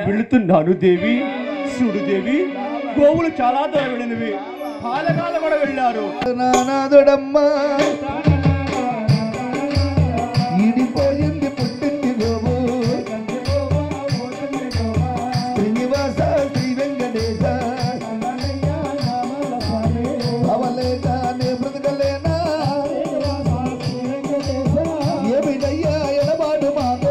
వెళుతున్నాను దేవి చూడు దేవి గోవులు చాలా దూరం వెళ్ళినవి పాలకాల కూడా వెళ్ళారు నానాదుడమ్మా ఈడిపోయింది పుట్టింది గోవు శ్రీనివాస శ్రీ వెంకటేశ అవలేక నే బ్రతకలేనా ఏమిటయ్యా ఎడబాటు మాతో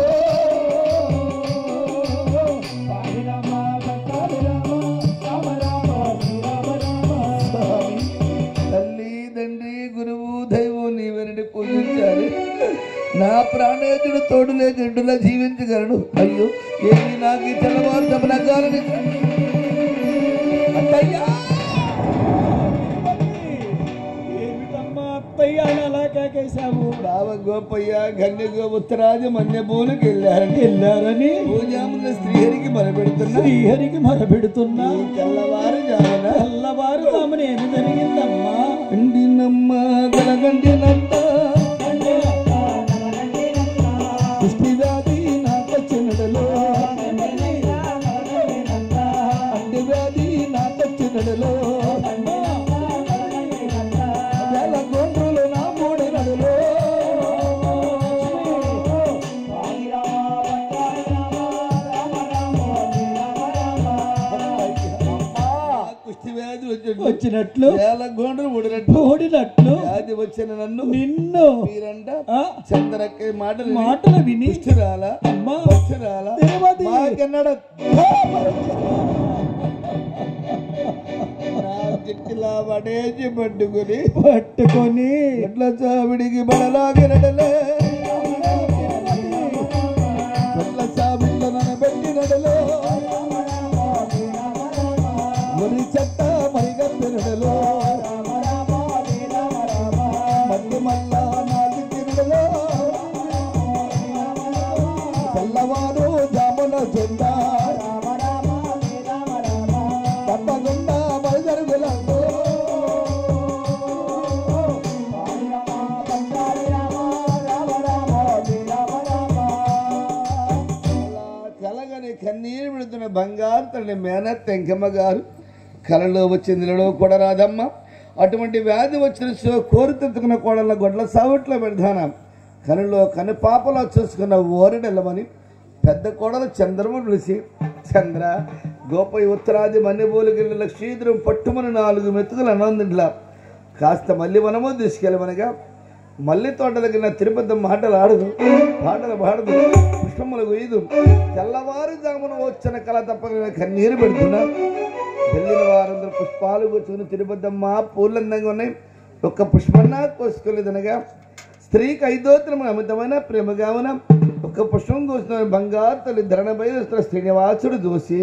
స్వామి, తల్లి తండ్రి గురువు దైవం నీవెనని పూజించాలి నా ప్రాణేతుడు తోడు లేకుండా జీవించగలడు అయ్యో ఏమి నాకు ఈ తెల్లవారు తమనగాలని అత్తయ్యా ఏమిటమ్మా అత్తయ్య అని అలా కాకేశావు బావ గోపయ్య గన్నెగో ఉత్తరాజ మన్య పూలకు వెళ్ళారని వెళ్ళారని పూజాముల శ్రీహరికి మొరపెడుతున్నా శ్రీహరికి మొరపెడుతున్నా ఈ తెల్లవారు జామున తెల్లవారు తామని ఏమి జరిగిందమ్మా ఎండినమ్మ గలగండినంత కుష్టి వ్యాధి నాకొచ్చినడలో అండి వ్యాధి నాకొచ్చినడలో వేల గోండ్రులు నా మూడి నడులో కుష్టి వ్యాధి వచ్చింది వచ్చినట్లు వేల గోండ్రులు మూడినట్టు ఓడినట్లు వ్యాధి వచ్చిన నన్ను నిన్ను మీరంట ఆ, చంద్రక్క మాటలు మాటలు విని కుష్ఠురాలా అమ్మా పక్షురాలా తిరుపతి. మాకెన్నడ నా చిట్టిలా పడేసి పట్టుకుని పట్టుకొని ఎట్ల చావిడికి బడలాగినడలే ఎట్ల చావిళ్ళ పెట్టినడలో మరి చెట్ట మరిగప్పినడలో మట్టి మల్ల నాలుగినడలో తెల్లవారు జాముల జెండా తప్పకుండా బయలుదేరుగులందో కలగని కన్నీరు పెడుతున్న బంగారు తల్లి మేనత్ వెంకమ్మ గారు కలలో వచ్చింది నిలలో కూడా రాదమ్మ అటువంటి వ్యాధి వచ్చిన సో కోరి తెచ్చుకున్న కోడల గొడ్ల సావట్లో పెడతాన కనులో కను పాపలో చూసుకున్న ఓరడెల్లమని పెద్ద కోడలు చంద్రము పిలిచి చంద్ర గోపయ్య ఉత్తరాది మన్నెబోలుకెళ్ళి లక్షీద్రం పట్టుమని నాలుగు మెతుకులు అన్నందింట్లా కాస్త మళ్ళీ మనము తీసుకెళ్ళమనగా మల్లి తోటలకి నా తిరుపతి మాటలు ఆడదు పాటలు పాడదు పుష్పములు కొయ్యదు తెల్లవారుజామున వచ్చిన కళ తప్ప నేను కన్నీరు పెడుతున్నా వెళ్ళిన వారందరూ పుష్పాలు కూర్చుని తిరుపతమ్మ పూలు అందంగా ఉన్నాయి ఒక్క పుష్పన్నా కోసుకోలేదనగా స్త్రీకి ఐదోత్తరం అమితమైన ప్రేమగావున ఒక్క పుష్పం కోసిన బంగారు తల్లి ధరణపై వస్తున్న శ్రీనివాసుడు చూసి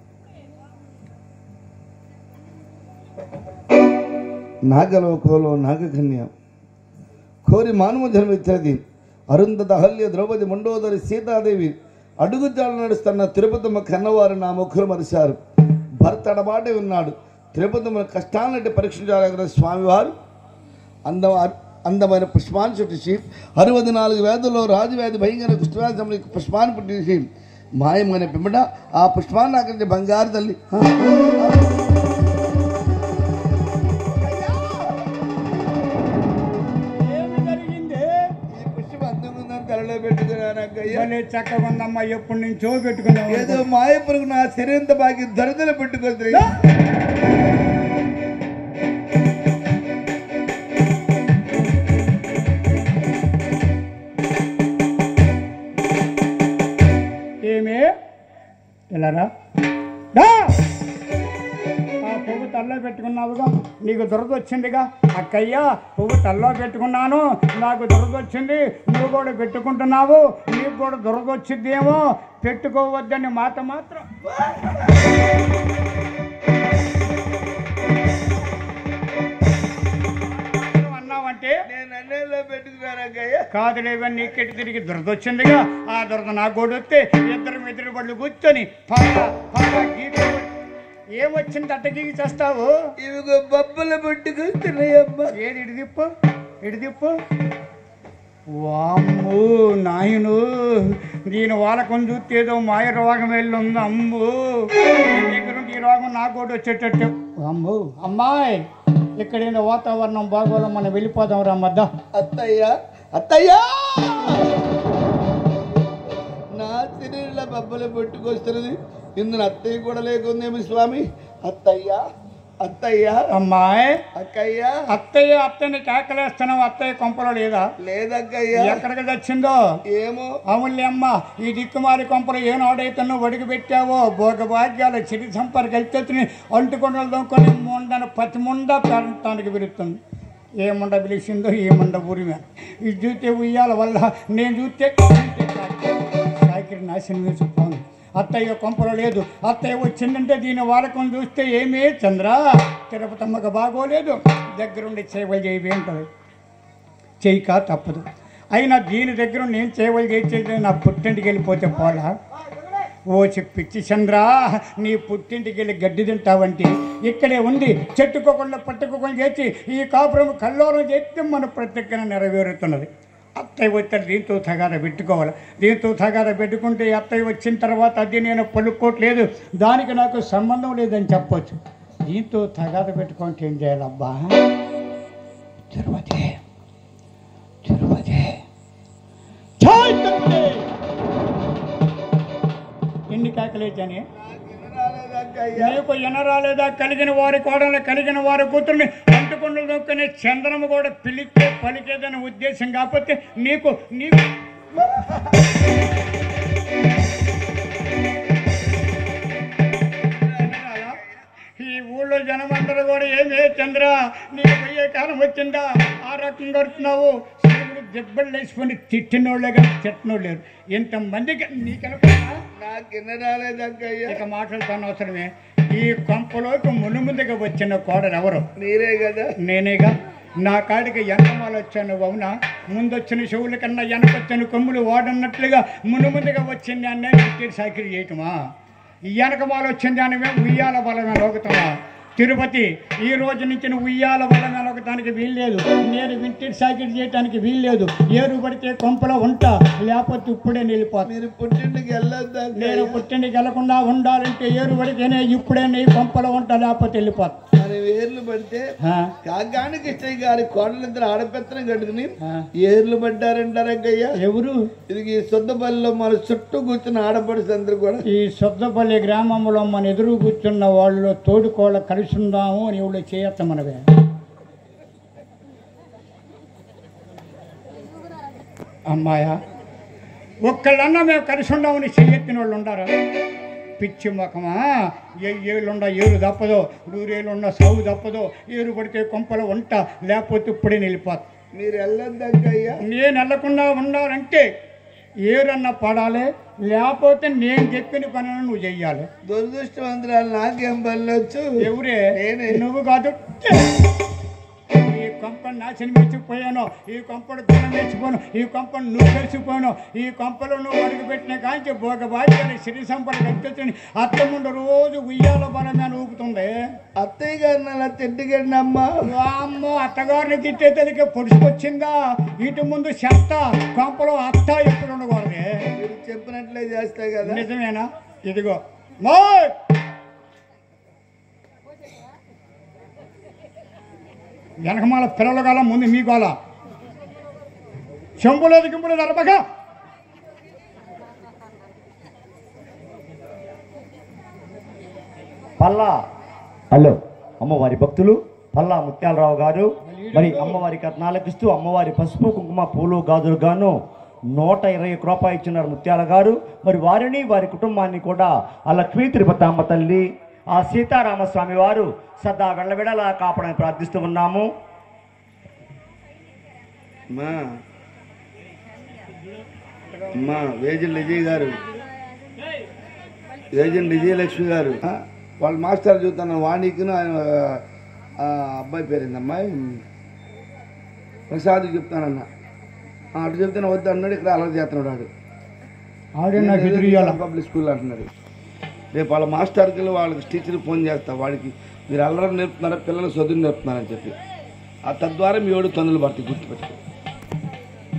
నాగలోకంలో నాగకన్య కోరి మానవ జన్మిచ్చది అరుంధత అహల్య ద్రౌపది మండోదరి సీతాదేవి అడుగుజాలు నడుస్తున్న తిరుపతమ్మ కన్నవారు నా ముఖులు మరిశారు భర్త అడబాటే ఉన్నాడు తిరుపతమ్మ కష్టాలంటే పరీక్షించాలన్న స్వామివారు అందం అందమైన పుష్పాన్ని చుట్టేసి అరవది నాలుగు వ్యాధుల్లో రాజువ్యాధి భయంకర కుష్ఠవ్యాధి పుష్పాన్ని పుట్టేసి మాయమైన పిమ్మట ఆ పుష్పాన్ని ఆకరించి బంగారు తల్లి ఏమి జరిగింది ఈ పుష్పం అందుకుందని తలలో పెట్టుకున్నానక్కయ్య భలే చక్కగా ఉందమ్మా ఎప్పటి నుంచో పెట్టుకున్నావు ఏదో మాయపురకు నా శరీరంతో బాకి దరిదల పెట్టుకొద్ది ఏమి వెళ్ళరా దా! ఆ పువ్వు తల్లో పెట్టుకున్నావుగా నీకు దురద వచ్చిందిగా అక్కయ్య పువ్వు తల్లో పెట్టుకున్నాను నాకు దురద వచ్చింది నువ్వు కూడా పెట్టుకుంటున్నావు నీకు కూడా దురద వచ్చిందేమో పెట్టుకోవద్దని మాట మాత్రం అన్నావంటే నేను అన్నేలో పెట్టుకున్నానక్కయ్య కాదులేవని నీకెట్టి తిరిగి దురద వచ్చిందిగా ఆ దురద నా గోడు వస్తే ఇద్దరు ఎదురు పళ్ళు కూర్చొని పారా పారా గీకు ఏమొచ్చింది అట్ట గీకి చేస్తావు ఇవిగో బొబ్బలు పెట్టుకొస్తున్నాయమ్మ ఏది ఇటు తిప్పు ఇటు తిప్పు వామ్ము నాయను దీని వాళ్ళకం చూస్తే ఏదో మాయ రోగం వెళ్ళి ఉంది అమ్ము నీ దగ్గర ఉంటే ఈ రోగం నాకు కూడా వచ్చేటట్టు అమ్ము అమ్మాయి ఇక్కడ ఏందో వాతావరణం బాగోలో మనం వెళ్ళిపోదాం రా మద్ద అత్తయ్య అత్తయ్యా నా శరీరంలో బబ్బలు పెట్టుకొస్తున్నది ఇందులో అత్తయ్య కూడా లేకుందేమి స్వామి అత్తయ్య అత్తయ్య అమ్మాయి అక్కయ్య అత్తయ్య అత్తయ్యని కేకలేస్తున్నావు అత్తయ్య కొంపలో లేదా లేదక్కయ్య ఎక్కడికి తెచ్చిందో ఏమో అమ్మ ఈ దిక్కుమారి కొంపలు ఏనాడైతే నువ్వు అడుగు పెట్టావో భోగ భాగ్యాలు చిరి సంపర్క ఎత్తెత్తుని అంటుకొండలు దొంకొని ముండను పతి ముండ పెరటానికి పిలుస్తుంది ఏ ముండ పిలిచిందో ఏ ముండ ఊరిమే ఇది చూస్తే ఉయ్యాల వల్ల నేను చూస్తే సాయికిరి నాశనం వేసిపోను అత్తయ్య కొంపలో లేదు అత్తయ్య వచ్చిందంటే దీని వాడకం చూస్తే ఏమీ చంద్ర తిరుపతమ్మకు బాగోలేదు దగ్గరుండి సేవలు చేయవి ఉంటుంది చేయక తప్పదు అయినా దీని దగ్గర నేను సేవలు చేసేది నా పుట్టింటికి వెళ్ళిపోతే పోలా ఓ పిచ్చి చంద్ర నీ పుట్టింటికి వెళ్ళి గడ్డి తింటావంటే ఇక్కడే ఉంది చెట్టుకోకుండా పట్టుకోకుండా చేసి ఈ కాపురం కల్లోరం చేస్తే మన ప్రత్యేకన నెరవేరుతున్నది అత్తయ్య వచ్చారు దీంతో తగాద పెట్టుకోవాలి దీంతో తగాద పెట్టుకుంటే అత్తయ్య వచ్చిన తర్వాత అది నేను పలుకోవట్లేదు దానికి నాకు సంబంధం లేదని చెప్పొచ్చు దీంతో తగాద పెట్టుకుంటే ఏం చేయాలబ్బా తిరుపతి తిరుపతి జై తిరుపతి ఎన్ని కాకలేచాని రాలేదక్కయ్య నీకు ఎనరాలేదా కలిగిన వారి కోడలు కలిగిన వారి కూతుర్ని అంటుకుండలు దొక్కని చంద్రము కూడా పిలిస్తే పలికేదనే ఉద్దేశం కాకపోతే నీకు నీకు ఈ ఊళ్ళో జనం అందరూ కూడా ఏమే చంద్ర నీకు పోయే కాలం వచ్చిందా ఆ రకంగా కొడుతున్నావు శివుడు దెబ్బలు వేసుకొని తిట్టినోళ్ళే కానీ తిట్టినోళ్ళు లేరు ఎంతమందికి నీకెనపడా నాకిన్న రాలేదక్కయ్య ఇక మాట్లాడుతాను అవసరమే ఈ కొంపలోకి మునుముందుగా వచ్చిన కోడలు ఎవరు మీరే కదా నేనేగా నా కాడికి వెనకమాలు వచ్చాను అవునా ముందొచ్చిన చెవుల కన్నా వెనకొచ్చిన కొమ్ములు వాడన్నట్లుగా మునుముందుగా వచ్చింది అన్నీ విద్యుత్ సాకిరి చేయటమా ఈ వెనకమాలు వచ్చింది అని ఉయ్యాల బలమే లోకుతామా తిరుపతి ఈ రోజు నుంచి నువ్వు ఉయ్యాల బలమే లోకటానికి వీల్లేదు నేను వింటి సాకిరి చేయటానికి వీల్లేదు ఏరు పడితే కొంపలో ఉంటా లేకపోతే ఇప్పుడే నిలిపోతా మీరు పుట్టింటికి వెళ్ళొద్దా నేను పుట్టింటికి వెళ్లకుండా ఉండాలంటే ఏరు పడితేనే ఇప్పుడే నీ కొంపలో ఉంటా లేకపోతే వెళ్ళిపోతా మన వేర్లు పడితే ఆ, కాకాని కృష్ణయ్య గారి కోడలిద్దరు ఆడపెత్తనం కట్టుకుని ఆ. ఏర్లు పడ్డారంటారక్కయ్య ఎవరు ఇది ఈ సొంతపల్లిలో మన చుట్టూ కూర్చున్న ఆడపడుచు అందరూ కూడా ఈ సొద్దపల్లి గ్రామంలో మన ఎదురు కూర్చున్న వాళ్ళు తోడుకోళ్ళ కలిసి ఉందాము అని ఎవరు చేయత్త మనవే అమ్మాయా ఒక్కళ్ళన్నా మేము కలిసి ఉందామని చెయ్యెత్తిన వాళ్ళు ఉండారా పిచ్చి మొఖమా ఏ ఏళ్ళుండ ఏరు తప్పదో నూరేళ్ళుండ సాగు తప్పదో ఏరు పడితే కొంపలు వంట లేకపోతే ఇప్పుడే నిలిపోతా మీరు వెళ్ళొద్దక్కయ్య నేను వెళ్లకుండా ఉండాలంటే ఏరన్నా పడాలి లేకపోతే నేను చెప్పిన పనులను నువ్వు చెయ్యాలి దురదృష్టవంతురాలు నాకేం పర్లేదు ఎవరే నేనే. నువ్వు కాదు ఈ కొంపను నాశనం వేసిపోయాను ఈ కొంపను గుణం వేసిపోను ఈ కొంపను నువ్వు వేసిపోయాను ఈ కొంపలో నువ్వు అడుగు పెట్టిన కాంచి భోగ బాధ్యాలు సిరి సంపద కట్టొచ్చని అత్త ముందు రోజు ఉయ్యాల బలమే ఊపుతుంది అత్తయ్య గారిని అలా తిట్టుకండి అమ్మా అమ్మో అత్తగారిని తిట్టేతలకి పొడుచుకొచ్చిందా ఇటు ముందు చెత్త కొంపలో అత్త ఎప్పుడు ఉండకూడదు మీరు చెప్పినట్లే చేస్తా కదా నిజమేనా ఇదిగో మోయ్ వెనకమాల పిల్లల కాలం ముందు మీ గోల చెంపులేదు గింపులేదు అరబక పల్లా హలో అమ్మవారి భక్తులు పల్లా ముత్యాలరావు గారు మరి అమ్మవారి కట్నాలకు ఇస్తూ అమ్మవారి పసుపు కుంకుమ పూలు గాజులు గాను నూట ఇరవై ఒక్క రూపాయలు ఇచ్చినారు ముత్యాల గారు మరి వారిని వారి కుటుంబాన్ని కూడా ఆ లక్ష్మీ తిరుపతి అమ్మ తల్లి ఆ సీతారామస్వామి వారు సదా వెళ్ళవిడలా కాపాడని ప్రార్థిస్తూ ఉన్నాము అమ్మా అమ్మా వేజల్ విజయ్ గారు వేజల్ విజయలక్ష్మి గారు ఆ, వాళ్ళ మాస్టర్ చూస్తాను వాణికిను ఆయన ఆ, అబ్బాయి పేరేందమ్మా ప్రసాద్ చెప్తానన్న ఆ, అటు చెప్తాను వద్దు అన్నాడు ఇక్కడ అలా చేస్తున్నాడు వాడు ఆడే నాకు ఎదురుయ్యాల పబ్లిక్ స్కూల్ అంటున్నారు రేపు వాళ్ళ మాస్టర్కి వెళ్ళి వాళ్ళకి టీచర్కి ఫోన్ చేస్తా వాడికి మీరు అల్లరం నేర్పుతున్నారా పిల్లలు చదువు నేర్పుతున్నారని చెప్పి ఆ తద్వారా మీ వాడు తన్నులు పడతాయి గుర్తుపెట్టుకో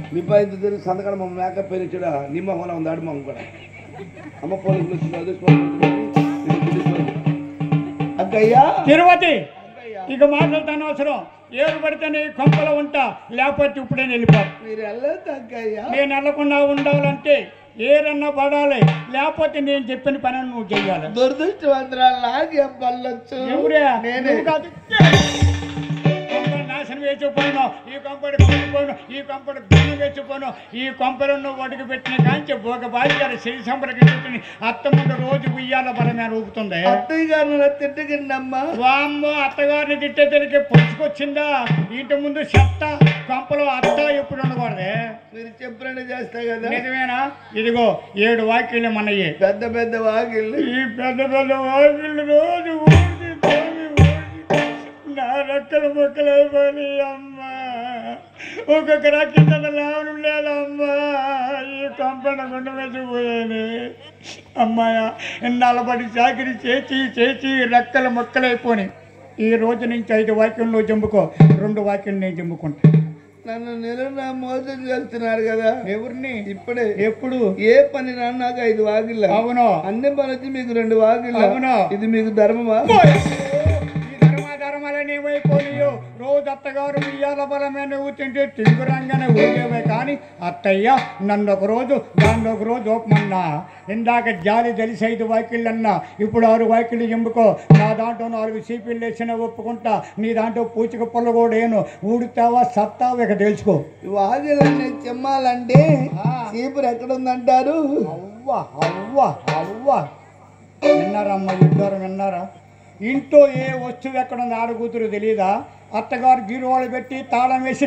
మీ పై తిరిగి సంతకాడ మా మేకప్ పేరు ఇచ్చాడా నీ మొహంలో ఉంది ఆడు మొహం కూడా అమ్మ పోలీసులు వచ్చింది అదృష్టం అక్కయ్యా తిరుపతి ఇక మాట్లాడతాను అవసరం ఏరు పడితేనే ఈ కొంపలో ఉంటా లేకపోతే ఇప్పుడే వెళ్ళిపో మీరు వెళ్ళొద్దు అక్కయ్యా నేను వెళ్ళకుండా ఉండాలంటే ఏరన్నా పడాలి లేకపోతే నేను చెప్పిన పని నువ్వు చెయ్యాలి దురదృష్టవంతరాలు నాకే పల్లొచ్చు ఎవరే నేనే నువ్వు కాదు. కొంపలు నాశనం వేసిపోయినా ఈ కొంపడి కూలిపోయినా ఈ కొంపడి గుణం వేసిపోయినా ఈ కొంపలు నువ్వు ఒడికి పెట్టిన కాంచి ఒక బాధ్యత శ్రీ సంప్రదించుకుని అత్త ముందు రోజు ఉయ్యాల బలమే ఊపుతుంది అత్తయ్య గారు నన్ను తిట్టకండి అమ్మా వామ్మో అత్తగారిని తిట్టే తెలికే పొడుచుకొచ్చిందా ఇంటి ముందు చెత్త కొంపలో అత్త ఎప్పుడు ఉండకూడదే మీరు చెప్పినట్టు చేస్తా కదా నిజమేనా ఇదిగో ఏడు వాక్యలు మనయ్యే పెద్ద పెద్ద వాకిళ్ళు ఈ పెద్ద పెద్ద వాకిళ్ళు రోజు ఊడి తోమి ఊడి నా రెక్కలు మొక్కలైపోయి అమ్మా ఒక్కొక్క రక్కింత లాభం లేదమ్మా ఈ కంపెన గుండె వేసిపోయాను అమ్మాయ నలబడి చాకిరి చేసి చేసి రెక్కలు మొక్కలైపోయి ఈ రోజు నుంచి ఐదు వాక్యం నువ్వు జంపుకో రెండు వాక్యం నేను జంపుకుంటా నన్ను నిలున మోసం చేస్తున్నారు కదా ఎవరిని ఇప్పుడే ఎప్పుడు ఏ పని నా నాకు ఐదు వాకిళ్ళ అవును అన్ని పని వచ్చి మీకు రెండు వాకిళ్ళ అవును. ఇది మీకు ధర్మమా ఈ ధర్మ ధర్మాలని ఏమైపోయినాయో రోజు అత్తగారు బియ్యాల బలమే నువ్వు తింటే తింగురంగానే ఊగేవే కానీ అత్తయ్య నన్ను ఒక రోజు దాన్ని ఒక రోజు ఓపమన్నా ఇందాక జాలి తెలిసి ఐదు వాకిళ్ళన్నా ఇప్పుడు ఆరు వాకిళ్ళు ఎంపుకో నా దాంట్లో నాలుగు సీపీలు వేసిన ఒప్పుకుంటా నీ దాంట్లో పూచిక పొల్ల కూడా ఏను ఊడుతావా సత్తావా ఇక తెలుసుకో వాకిళ్ళని చెమ్మాలంటే ఆ. చీపురు ఎక్కడ ఉందంటారు అవ్వ అవ్వ అవ్వ విన్నారమ్మ ఇద్దరు విన్నారా ఇంట్లో ఏ వస్తువు ఎక్కడ ఉంది ఆడ కూతురు తెలియదా అత్తగారు గీరువాళ్ళు పెట్టి తాళం వేసి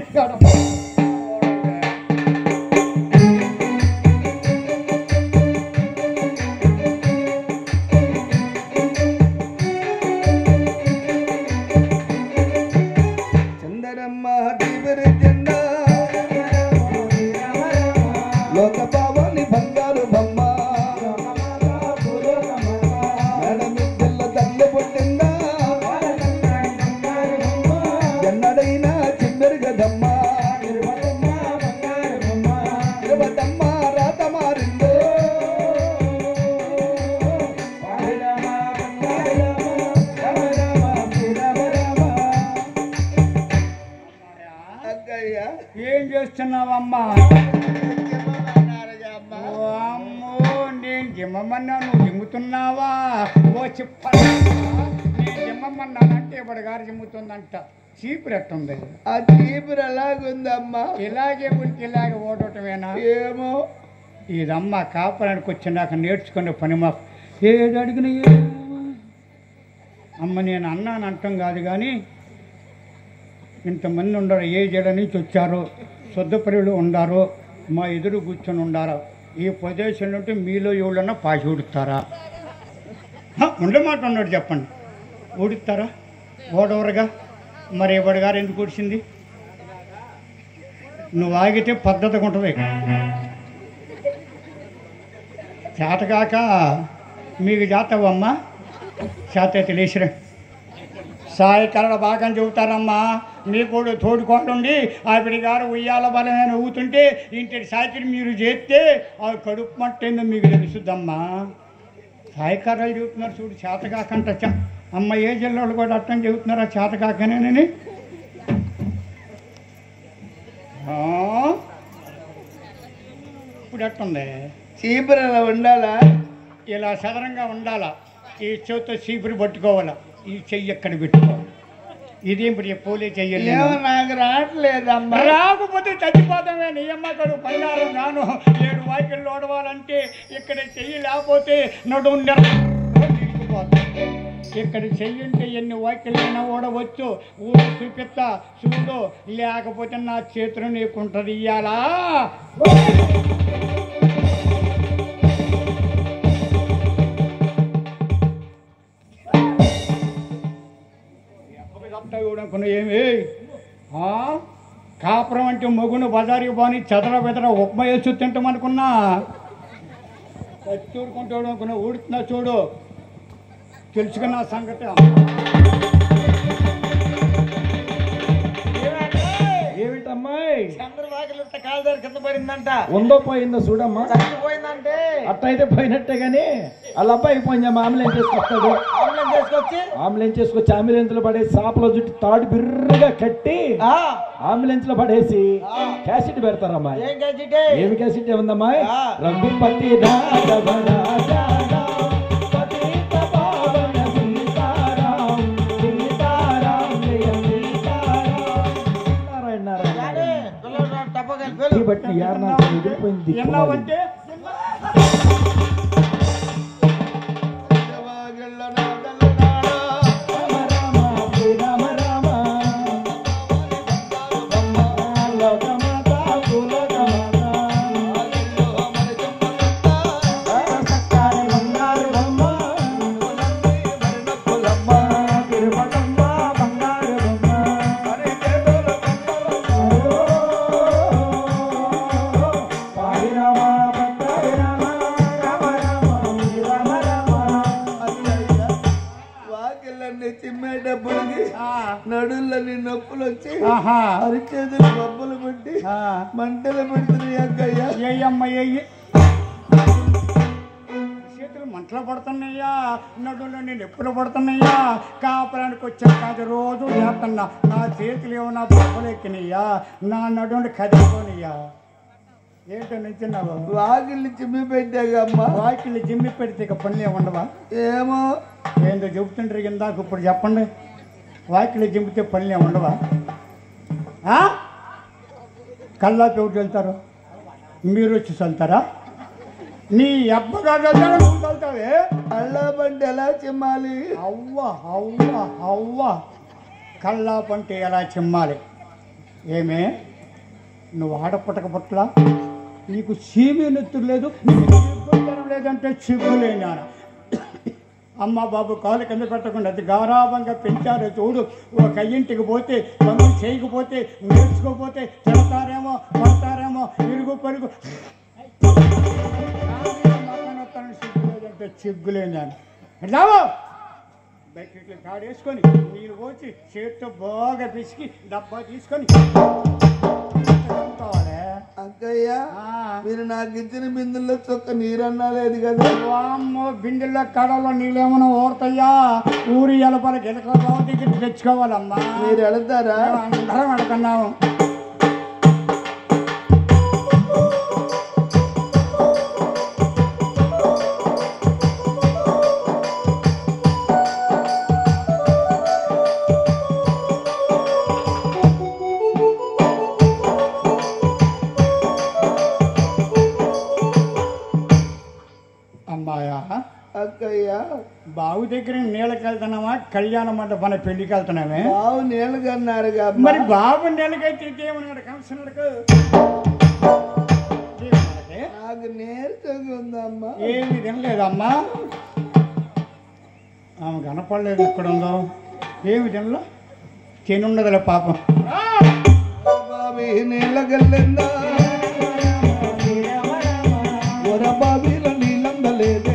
చందరమ్మ టీవరి జెండా లోక పావాని బంగారు బొమ్మ మేడమిద్దెల్ల తల్లి పుట్టిందా ఎన్నడైనా చిమ్మెరుగదమ్మ తిరుపతమ్మ రాత మారిందో అక్కయ్య ఏం చేస్తున్నావమ్మా ఓ అమ్మో నేను జిమ్మమన్నా నువ్వు జిమ్ముతున్నావా ఓ చెప్ప నేను జిమ్మమన్నానంటే ఇప్పుడు గారు జిమ్ముతుందంట చీపురు ఎట్టుంది ఆ చీపురు ఎలాగుందమ్మా ఇలాగే ఉంటే ఇలాగే ఓడటమేనా ఏమో ఇదమ్మ కాపరానికి వచ్చినాక నేర్చుకునే పని మా ఏది అడిగిన ఏమో. అమ్మ నేను అన్నాను అంటాం కాదు కానీ ఇంతమంది ఉండరు ఏ జడ నుంచి వచ్చారు శుద్ధపరులు ఉండారు మా ఎదురు కూర్చొని ఉండారు ఈ ప్రదేశం నుండి మీలో ఎవరన్నా పాసి ఉడుతారా ఉండమాట ఉన్నాడు చెప్పండి ఊడుతారా ఓడవరగా మరి ఎవడి గారు ఎందుకు ఊడిసింది నువ్వు ఆగితే పద్ధతిగా ఉంటుంది చేతకాక మీకు జాతవమ్మా చేత తెలిసిరా సాయంకాలం బాగా చెబుతారమ్మా మీ కూడా తోడుకోండి ఆవిడ గారు ఉయ్యాల బలమైన ఊతుంటే ఇంటి సాకిరి మీరు చేస్తే ఆ కడుపు మట్టేందో మీకు తెలుసుద్దమ్మా సాయకారాలు చెబుతున్నారు చూడు చేతకాకంట చ- అమ్మ ఏ జిల్లాలో కూడా అట్టం చెబుతున్నారా చేతకాకనేనని ఆ? ఇప్పుడు ఎట్టుంది చీపురు అలా ఉండాలా ఇలా సదరంగా ఉండాలా ఈ చేతితో చీపురు పట్టుకోవాలా ఈ చెయ్యి ఎక్కడ పెట్టుకోవాలి ఇది ఇప్పుడు పోలే చెయ్యాలి ఏమో నాకు రావట్లేదమ్మా రాకపోతే చచ్చిపోతామే నీ అమ్మకడు బంగారం నాను ఏడు వాకిళ్ళు ఓడవాలంటే ఇక్కడ చెయ్యి లేకపోతే నడుము నిరిగిపోతా ఇక్కడ చెయ్యంటే ఎన్ని వాకిళ్ళైనా ఓడవచ్చు ఊరు చూపిస్తా చూడు లేకపోతే నా చేతులు నీకుంటది ఇయ్యాలా అనుకున్నా ఏమి ఆ? కాపురం అంటే మొగును బజారికి పోని చెదర బెదర ఉప్మా వేసి తింటామనుకున్నా చూడుకుంటాడు అనుకున్నా ఊడుతున్నా చూడు తెలుసుకున్న సంగతి ఏమిటి? అమ్మాయి చంద్రబాబు కాలు దగ్గర కింద పడిందంట ఉందో పోయిందో చూడమ్మా చచ్చిపోయిందంటే అట్టయితే పోయినట్టే గాని వాళ్ళ అబ్బాయికి పోయినా అంబులెన్స్ చేసుకొస్తాడు అంబులెన్స్ చేసుకొచ్చి అంబులెన్స్ చేసుకొచ్చి అంబులెన్స్ లో పడేసి సాపలో జుట్టు తాడు బిర్రగా కట్టి ఆ, అంబులెన్స్ లో పడేసి క్యాసెట్ పెడతారమ్మా ఏం గడ్జిటే ఏమి క్యాసెట్ ఏముందమ్మా ఆ. రఘుపతి రాఘవ రాజా పతిత పావన సీతారాం సీతారాం జయ సీతారాం నారాయణ నారాయణ పిల్లలు టప్పగా ఈ బట్టి యారనా ఎగిరిపోయింది దిక్కుమాలి. ఎన్నావంటే రామ రామ శ్రీరామ రామ లోకమాత కులకమాత సక్కాని బంగారు బొమ్మ తిరుపతమ్మ బంగారు బొమ్మ పాడి రామ భక్తాడి రామ రామ రామ శ్రీరామ రామ వాకిళ్ళన్నీ చిమ్మేటప్పటికి నడుళ్ళని నొప్పులు వచ్చి ఆహా అరిచేతులు బొబ్బలు పెట్టి ఆ. మంటలు పెడుతున్నాయి అక్కయ్య ఏయమ్మ ఏయ్యి చేతులు మంటలు పడుతున్నాయా నడులని నొప్పులు పడుతున్నాయా కాపురానికి వచ్చాక అది రోజు చేస్తున్నా నా చేతులు ఏమన్నా బొబ్బలు ఎక్కినాయా నా నడుని కదిలిపోనియా ఏంటో నించున్నావు వాకిళ్ళు చిమ్మి పెట్టాక అమ్మ వాకిళ్ళు జిమ్మి పెడితే ఇక పనులు ఏముండవా ఏమో ఏందో చెబుతుంటారు ఇందాక ఇప్పుడు చెప్పండి వాకిళ్ళు జిమ్మితే పనులు ఏముండవా ఆ? కల్లాపి ఒకటి వెళ్తారు మీరు వచ్చి చల్తారా నీ అబ్బగారు వెళ్తారా నువ్వు చల్తావే అల్లా బండి ఎలా చిమ్మాలి అవ్వ అవ్వ అవ్వ కల్లా పంటే ఎలా చిమ్మాలి ఏమే నువ్వు ఆడపుట్టక పుట్ల నీకు సీమి నెత్తురు లేదు నీకు సిగ్గుతనం లేదంటే సిగ్గులేనా అమ్మ బాబు కాలు కింద పెట్టకుండా అది గారాభంగా పెంచారు చూడు ఒక ఇంటికి పోతే పనులు చేయకపోతే నేర్చుకోకపోతే తిడతారేమో పడతారేమో ఇరుగు పరుగు సిగ్గులేదంటే సిగ్గులేనాను రావో బకెట్లో కాడేసుకొని నీళ్ళు పోసి చేతితో బాగా పిసికి డబ్బా తీసుకొని కావాలి అక్కయ్య ఆ. మీరు నాకు ఇచ్చిన బిందుల్లో చొక్క నీరన్నా లేదు కదా వామ్మో బిందెల్లో కడలో నీళ్ళేమైనా ఓడతాయా ఊరి ఎలపల గిలకల దగ్గర తెచ్చుకోవాలమ్మా మీరు వెళతారా అందరం అడుగుతున్నాము అమ్మాయా అక్కయ్య బావు దగ్గర నీళ్ళకి వెళ్తున్నామా కళ్యాణ మండపం పెళ్లికి వెళ్తున్నామే బావు నీళ్ళు కన్నారుగా అమ్మ. మరి బాబు నెలకైతే ఏమన్నాడు కంసనడుకు నాకు నేర్చుకు ఉందమ్మా ఏమి తినలేదమ్మా ఆమె కనపడలేదు ఎక్కడ ఉందో ఏమి తినలో తినున్నదిలే పాపం బాబీ నీళ్ళ గల్లిందా ఒర బాబీలో నీళ్ళందలేదే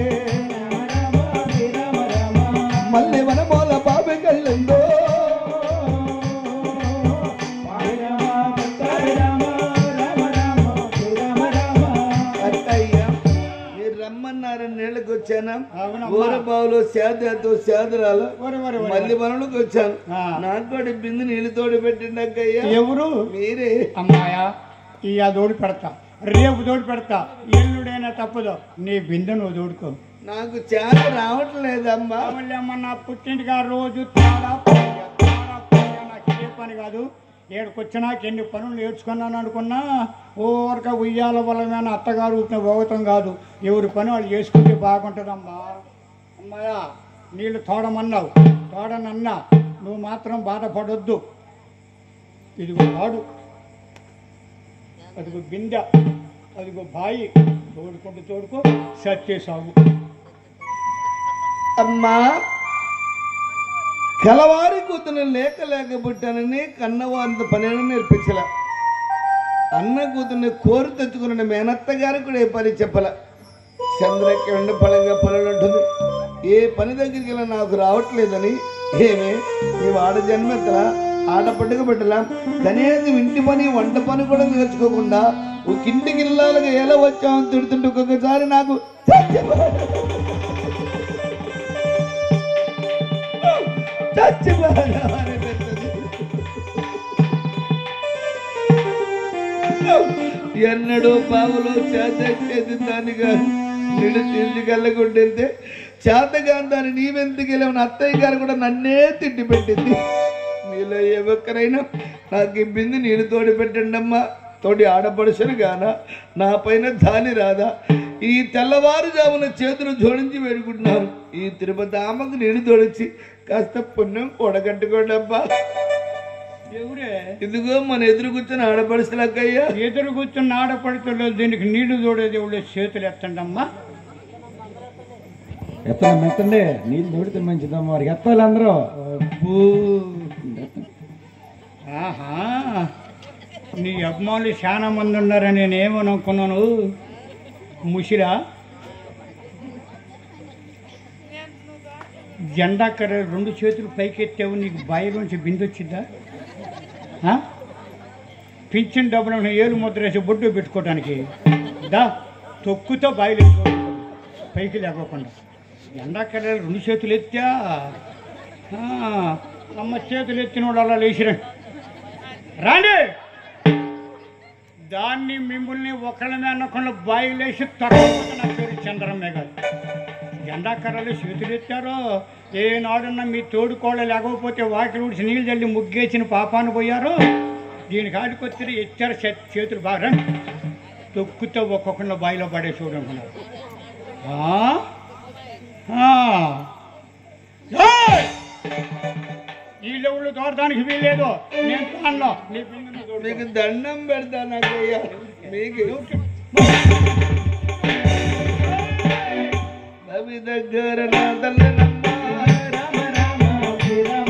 మళ్ళీ మన మూల బాబీ గల్లిందో అత్తయ్య మీరు రమ్మన్నారని నీళ్ళకి వచ్చానా అవునమ్మా. ఊర బావులో సేదతో సేదరాలు ఒరే, ఒరే, ఒరే. మళ్ళీ మనలోకి వచ్చాను ఆ. నాకు కూడా బిందు నీళ్ళు తోడు పెట్టిండి అక్కయ్య ఎవరు మీరే అమ్మాయా ఈ ఆ దోడి పెడతా రేపు దోడి పెడతా ఎల్లుడైనా తప్పదు నీ బిందె నువ్వు దోడుకో నాకు చేత రావట్లేదమ్మా మళ్ళీ అమ్మ నా పుట్టింటిగా రోజు తాడా పూజ, తాడా పూజ నాకు ఏ పని కాదు ఏడుకు వచ్చినాక ఎన్ని పనులు నేర్చుకున్నాను అనుకున్నా ఊరక ఉయ్యాల వల్ల అత్తగారు ఊపిన పోగతం కాదు ఎవరి పని వాళ్ళు చేసుకుంటే బాగుంటుందమ్మా అమ్మాయా నీళ్ళు తోడమన్నావు తోడనన్నా నువ్వు మాత్రం బాధపడొద్దు ఇదిగో వాడు అదిగో బిందె అదిగో బాయి తోడుకుంటూ తోడుకో సత్య సాగు అమ్మా కలవారి కూతురు లేక లేక పుట్టానని కన్నవారితో పని నేర్పించల అన్న కూతుర్ని కోరి తెచ్చుకున్న మేనత్త గారు కూడా ఏ పని చెప్పల చంద్రకి రెండు పలంగా పనులు ఉంటుంది ఏ పని దగ్గరికి వెళ్ళినా నాకు రావట్లేదని ఏమే ఈ వాడ జన్మెత్తలా ఆడపడ్డకు పెట్టలా కనీసం ఇంటి పని వంట పని కూడా నేర్చుకోకుండా ఒక ఇంటికి ఇల్లాలుగా ఎలా వచ్చామని తిడుతుంటే ఒక్కొక్కసారి నాకు చచ్చిపోయాను అనిపిస్తుంది. ఎన్నడూ పావులో చేత చేసిందానిగా నిన్ను తీసుకెళ్ళకుంటే చేతగాని దాన్ని నీవెందుకు వెళ్ళామని అత్తయ్య గారు కూడా నన్నే తిట్టి పెట్టింది మీలో ఏ ఒక్కరైనా నాకు ఈ బింది నీళ్ళు తోడి పెట్టండి అమ్మా తోటి ఆడపడుచును గాన నా పైన జాలి రాదా ఈ తెల్లవారుజామున చేతులు జోడించి వేడుకుంటున్నాను ఈ తిరుపతి ఆమెకు నీళ్ళు తోడించి కాస్త పుణ్యం కూడగట్టుకోండి అబ్బా ఎవరే ఇదిగో మన ఎదురు కూర్చొని ఆడపడుచులక్కయ్యా ఎదురు కూర్చున్న ఆడపడుతుల్లో దీనికి నీళ్లు తోడేది ఎవడో చేతులు ఎత్తండి అమ్మా ఎత్తండి ఎత్తండి నీళ్ళు తోడితే మంచిదమ్మా వారికి ఎత్తాలి అందరూ ఆహా నీ అభిమానులు చాలా మంది ఉన్నారని నేనేమనుకున్నాను ముసిరా జెండా కర్ర రెండు చేతులు పైకెత్తావు నీకు బాయిలోంచి బిందొచ్చిందా ఆ? పింఛన్ డబ్బులు ఏలు ముద్ర వేసి బొడ్డు పెట్టుకోవడానికి దా తొక్కుతో బాయిలు వేసుకో. పైకి లేకోకుండా ఎండాకర్రలు రెండు చేతులు ఎత్తా ఆ, అమ్మ చేతులు ఎత్తిన వాళ్ళు అలా లేచిరండి రాండి దాన్ని మిమ్మల్ని ఒకళ్ళ మీద బాయిలేసి తక్కువ నా పేరు చంద్రమ్మే గారు ఎండాకర్రలు చేతులు ఎత్తారో ఏనాడున్న మీ తోడుకోళ్ళ లేకపోతే వాకిలు ఊడిచి నీళ్ళు చల్లి ముగ్గేసిన పాపాన్ని పోయారు దీనికి ఆడికొచ్చి ఎచ్చారు చే- చేతులు బాగా రండి. తొక్కుతో ఒక్కొక్కళ్ళ బాయిలో పడే చూడనుకున్నారు ఈ లెవెల్ తోడటానికి వీల్లేదు నేను తాను నీ బిందుని తోడు. మీకు దండం పెడతానక్కయ్యా మీకు రవి దగ్గర నా తల్లినమ్మ రామ రామ శ్రీరామ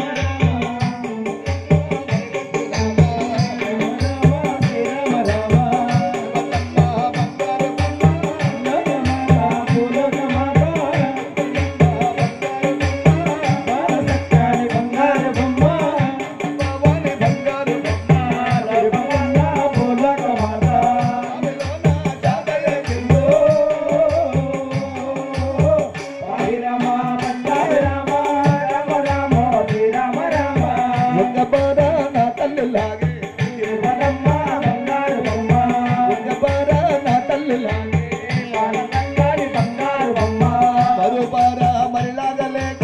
ఒక్కపార నా తల్లిలాగే ఒక్కపార నా తల్లిలాగే మరుపార మరిలాగలేక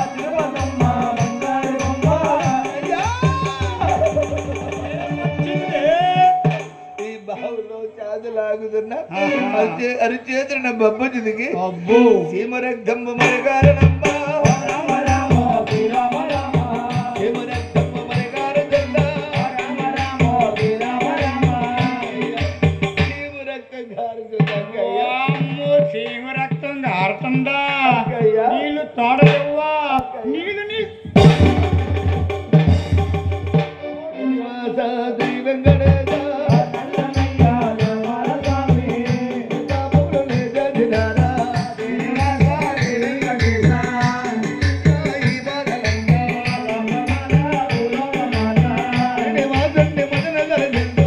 అయ్యా! ఈ బావులో చాదు లాగుతున్నా అరిచే అరిచేతున్న బొబ్బు చిదికి అబ్బో సీమరగ్గమ్మ మరగారనమ్మ సీమరగ్గమ్మ మరగారదల్ల సీమరక్క గారుతుందక్కయ్య. వామ్మో, చీమ రక్తం ఆరుతుందా అయ్యా. నీళ్ళు తోడలేవా నీళ్ళు నీ శ్రీనివాస శ్రీ వెంకటేశ కాపులు లేదదినారా. ఈ బాధలంతా శ్రీనివాసుని మదనగలజెందో.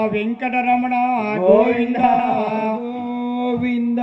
వెంకటరమణ గోవింద గోవింద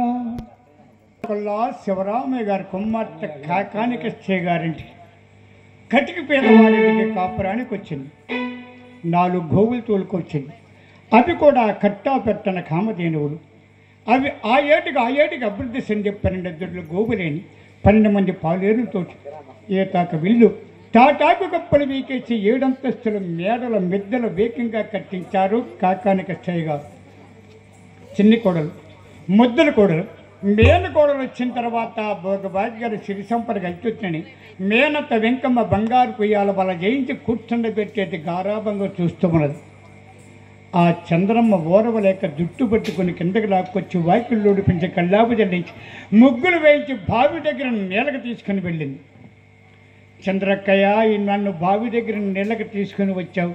కొల్లా శివరామయ్య గారి కుమార్తె కాకానికచ్చే గారింటి కటిక పేదవారింటికి కాపురానికి వచ్చింది నాలుగు గోవులు తోలుకొచ్చింది అవి కూడా కట్టా పెట్టన కామధేనువులు అవి ఆ ఏటికి ఆ ఏటికి అభివృద్ధి చెంది పన్నెండు ఇద్దరు గోవులేని పన్నెండు మంది పాలేరులతోటి ఏతాక విల్లు టాటాకు గప్పలు వీకేసి ఏడంతస్తుల మేడల మిద్దెల వేగంగా కట్టించారు కాకానిక గారు చిన్ని కోడలు ముద్దుల కోడలు మేన కోడలు వచ్చిన తర్వాత భోగభాగ్యాలు సిరి సంపదగా అత్యుత్తని మేనత్త వెంకమ్మ బంగారు కుయ్యాల వల్ల జయించి కూర్చుండబెట్టేది గారాభంగా చూస్తూ ఉన్నది ఆ చంద్రమ్మ ఓరవలేక జుట్టు పట్టుకుని కిందకి లాక్కొచ్చి వాకిళ్ళు ఉడిపించి కల్లాపు జల్లించి ముగ్గులు వేయించి బావి దగ్గర నీళ్ళకి తీసుకుని వెళ్ళింది చంద్రక్కయ్య ఈ నన్ను బావి దగ్గర నీళ్ళకి తీసుకుని వచ్చావు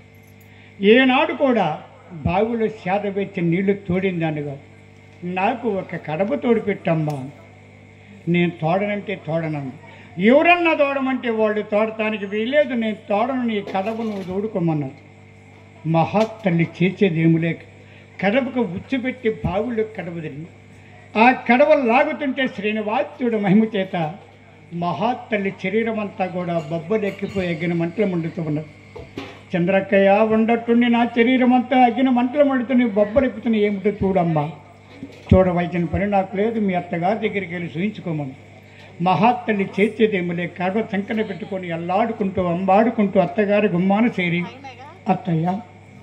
ఏనాడు కూడా బావిలో సేద పెట్టి నీళ్లు తోడిందనుగా నాకు ఒక కడప తోడు పెట్టమ్మా నేను తోడనంటే తోడనను ఎవరన్నా తోడమంటే వాళ్ళు తోడటానికి వీలేదు నేను తోడను నీ కడప నువ్వు తోడుకోమన్నావు మహాతల్లి చేసేదేమి లేక కడపకు ఉచ్చిపెట్టి బావిలో కడప తిరిగి ఆ కడవ లాగుతుంటే శ్రీనివాసుడు మహిమ చేత మహాతల్లి శరీరం అంతా కూడా బొబ్బలెక్కిపోయి ఎగిన మంటలు మండుతూ ఉన్నది చంద్రక్కయ్య ఉండట్టుండి నా శరీరం అంతా అగ్గిన మంటలు మండుతున్న బొబ్బరెక్కుతున్న ఏమిటో చూడమ్మా చూడవలసిన పని నాకు లేదు మీ అత్తగారి దగ్గరికి వెళ్ళి చూయించుకోమని మహాత్తల్లి చేసేదేమి లేక కడవ సంకన పెట్టుకొని అల్లాడుకుంటూ అంబాడుకుంటూ అత్తగారి గుమ్మాన చేరి అత్తయ్య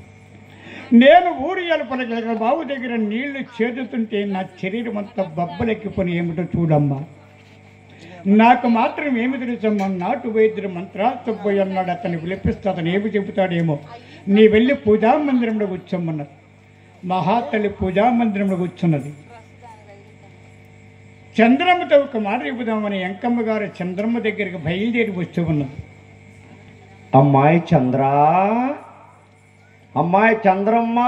నేను ఊరి ఎలపల బావు దగ్గర నీళ్లు చేదుతుంటే నా శరీరం అంతా బొబ్బలెక్కిపోయి ఏమిటో చూడమ్మా నాకు మాత్రం ఏమి తెలుసమ్మా నాటు వైద్యుడు మంత్రాలతో పోయి అన్నాడు అతను పిలిపిస్తే అతను ఏమి చెబుతాడేమో నీ వెళ్ళి పూజా మందిరంలో కూర్చోమన్నారు మహాతల్లి పూజా మందిరంలో కూర్చున్నది చంద్రమ్మతో ఒక మాట చెబుదామని ఎంకమ్మ గారు చంద్రమ్మ దగ్గరికి బయలుదేరి వస్తూ ఉన్నది అమ్మాయి చంద్ర అమ్మాయి చంద్రమ్మ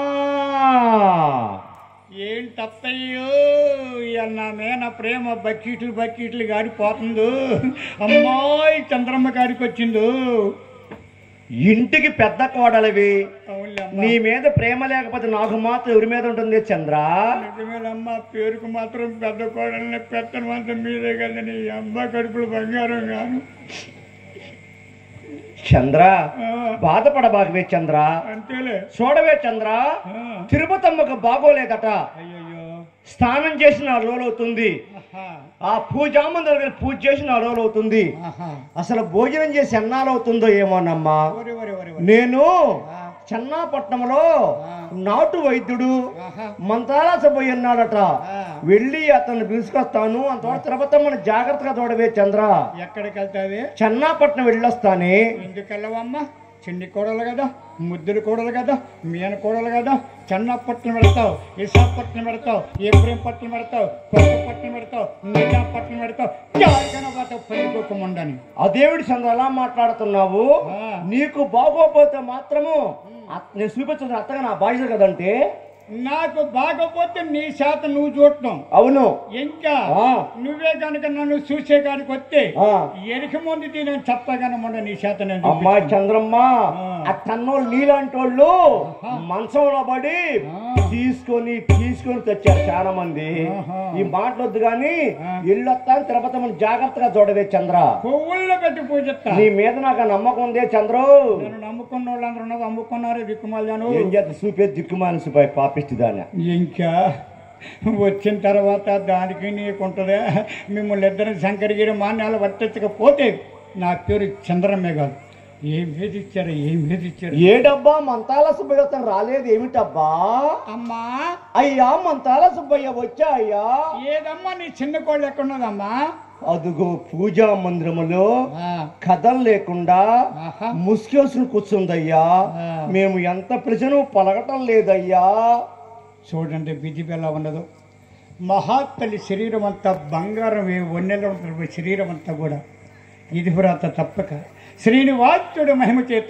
ఏంటత్తయ్యో అన్న మేన ప్రేమ బకెట్లు బకెట్లు గాడిపోతుందో అమ్మాయి చంద్రమ్మ గారికి వచ్చిందో ఇంటికి పెద్ద కోడలివి అవునులే అమ్మ. నీ మీద ప్రేమ లేకపోతే నాకు మాత్రం ఎవరి మీద ఉంటుంది చంద్ర నిజమేనమ్మా పేరుకు మాత్రం పెద్ద కోడల్ని పెత్తనం అంతా మీదే కదా నీ అమ్మ కడుపులు బంగారం గాను చంద్ర ఆ, బాధపడబాగవే చంద్ర అంతేలే చూడవే చంద్ర ఆ, తిరుపతమ్మకు బాగోలేదట అయ్యయ్యో స్నానం చేసిన నాలుగు రోజులు అవుతుంది ఆహా, ఆ పూజామంది దగ్గర పూజ చేసి నాలుగు రోజులు అవుతుంది ఆహా. అసలు భోజనం చేసి ఎన్నాళ్ళు అవుతుందో ఏమోనమ్మా ఒరే, ఒరే, ఒరే, ఒరే. నేను ఆ, చెన్నాపట్నంలో ఆ. నాటు వైద్యుడు ఆహా, మంత్రాలస పోయి అన్నాడట ఆ. వెళ్ళి అతన్ని పిలుచుకొస్తాను అంతవరకు తిరుపతమ్మని జాగ్రత్తగా చూడవే చంద్ర ఎక్కడికి వెళ్తావే చెన్నాపట్నం వెళ్ళొస్తానే ఎందుకు వెళ్ళవమ్మా చిన్ని కోడలు కదా ముద్దులు కోడలు కదా మీన కోడలు కదా చెన్నపట్నం పెడతావు విశాఖపట్నం పెడతావు ఏప్రియంపట్నం పెడతావు కొత్తపట్నం పెడతావు నిజాంపట్నం పెడతావు జాయిగా పోతావు పల్లిపోకముండని అదేవిడి చంద్ర ఎలా మాట్లాడుతున్నావు ఆ. నీకు బాగోపోతే మాత్రము అత్- నేను చూపించదు అత్తగా నా బాధ్యత కదంటే నాకు బాగపోతే నీ శాత నువ్వు చూడటం అవును ఇంకా ఆ. నువ్వే కనుక నన్ను చూసే కాడికి వస్తే ఆ. ఎరికి ముందు నేను చెప్తాగానమాట నీ శాత నేను అమ్మా చూపిస్తాను. చంద్రమ్మ ఆ. ఆ తన్నోళ్ళు నీలాంటి వాళ్ళు మంచంలో పడి ఆ. తీసుకొని తీసుకొని తెచ్చారు చాలా మంది ఆహా. ఈ మాటలొద్దు గాని ఆ. ఇల్లొత్తాను తిరుపతి జాగ్రత్తగా చూడవే చంద్ర పువ్వుల్లో పెట్టి పూజిస్తా నీ మీద నాకు ఆ నమ్మకం ఉందే చంద్రు నన్ను నమ్ముకున్న వాళ్ళందరూ ఉన్నది అమ్ముకున్నారే దిక్కుమాలను ఏం చేత చూపే దిక్కుమాలి సుపాయి పాపిష్టి దాన్ని ఇంకా వచ్చిన తర్వాత దానికి నీకుంటుందా మిమ్మల్ని ఇద్దరు శంకరగిరి మాన్యాలు వర్తించకపోతే నా పేరు చంద్రమ్మే కాదు ఏం మీద ఇచ్చారు ఏం మీద ఇచ్చారు ఏ డబ్బా మంతాల సుబ్బయ్య అతను రాలేదు ఏమిటబ్బా అమ్మా అయ్యా మంతాల సుబ్బయ్య వచ్చా అయ్యా ఏదమ్మా నీ చిన్న కోళ్ళు ఎక్కడున్నదమ్మా అదుగో పూజా మందిరములో ఆ, కథలు లేకుండా ఆహా. ముసుకేసుకుని కూర్చుందయ్యా ఆ. మేము ఎంత పిలిచను పలకటం లేదయ్యా చూడండి విధి ఎలా ఉన్నదో మహాత్తలి శరీరం అంతా బంగారం వన్నెల ఉంటుంది శరీరం అంతా కూడా ఇది వ్రాత తప్పక శ్రీనివాసుడు మహిమ చేత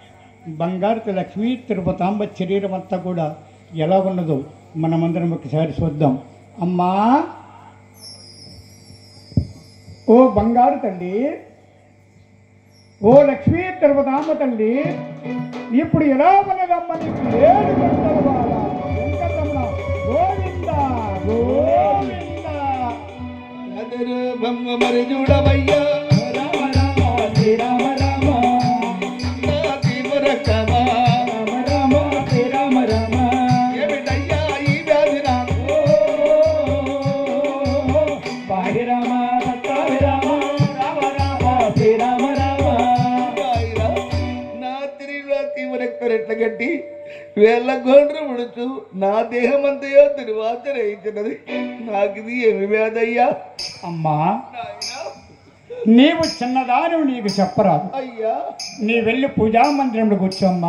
బంగారు లక్ష్మీ తిరుపతాంబ శరీరం అంతా కూడా ఎలా ఉన్నదో మనమందరం ఒకసారి చూద్దాం అమ్మా ఓ బంగారు తల్లి ఓ లక్ష్మీ తిరుపతాంబ తల్లి ఇప్పుడు ఎలా ఉన్నదమ్మ నీకు ఏడు గంటల బాల వెంకటరమణ గోవింద గోవింద అదరు బొమ్మ మరి చూడవయ్యా రామ రామ శ్రీరామ రామ నా తీవ్రకమా రామ రామ శ్రీరామ రామ ఏమిటయ్యా ఈ వ్యాధి నాకు పాడి రామ సత్తావి రామ రామ రామ శ్రీరామ రామ ఆయన నా తిరిగిలో తీవ్రెక్కరెట్ల గట్టి వేళ్ళ గోండ్రు ముడుచు నా దేహమంతయో దుర్వాసన నాకు ఇది ఏమి వ్యాధయ్యా అమ్మా నీవు చిన్నదాని నీకు చెప్పరాదు అయ్యా నీ వెళ్ళి పూజా మందిరంలో కూర్చోమ్మా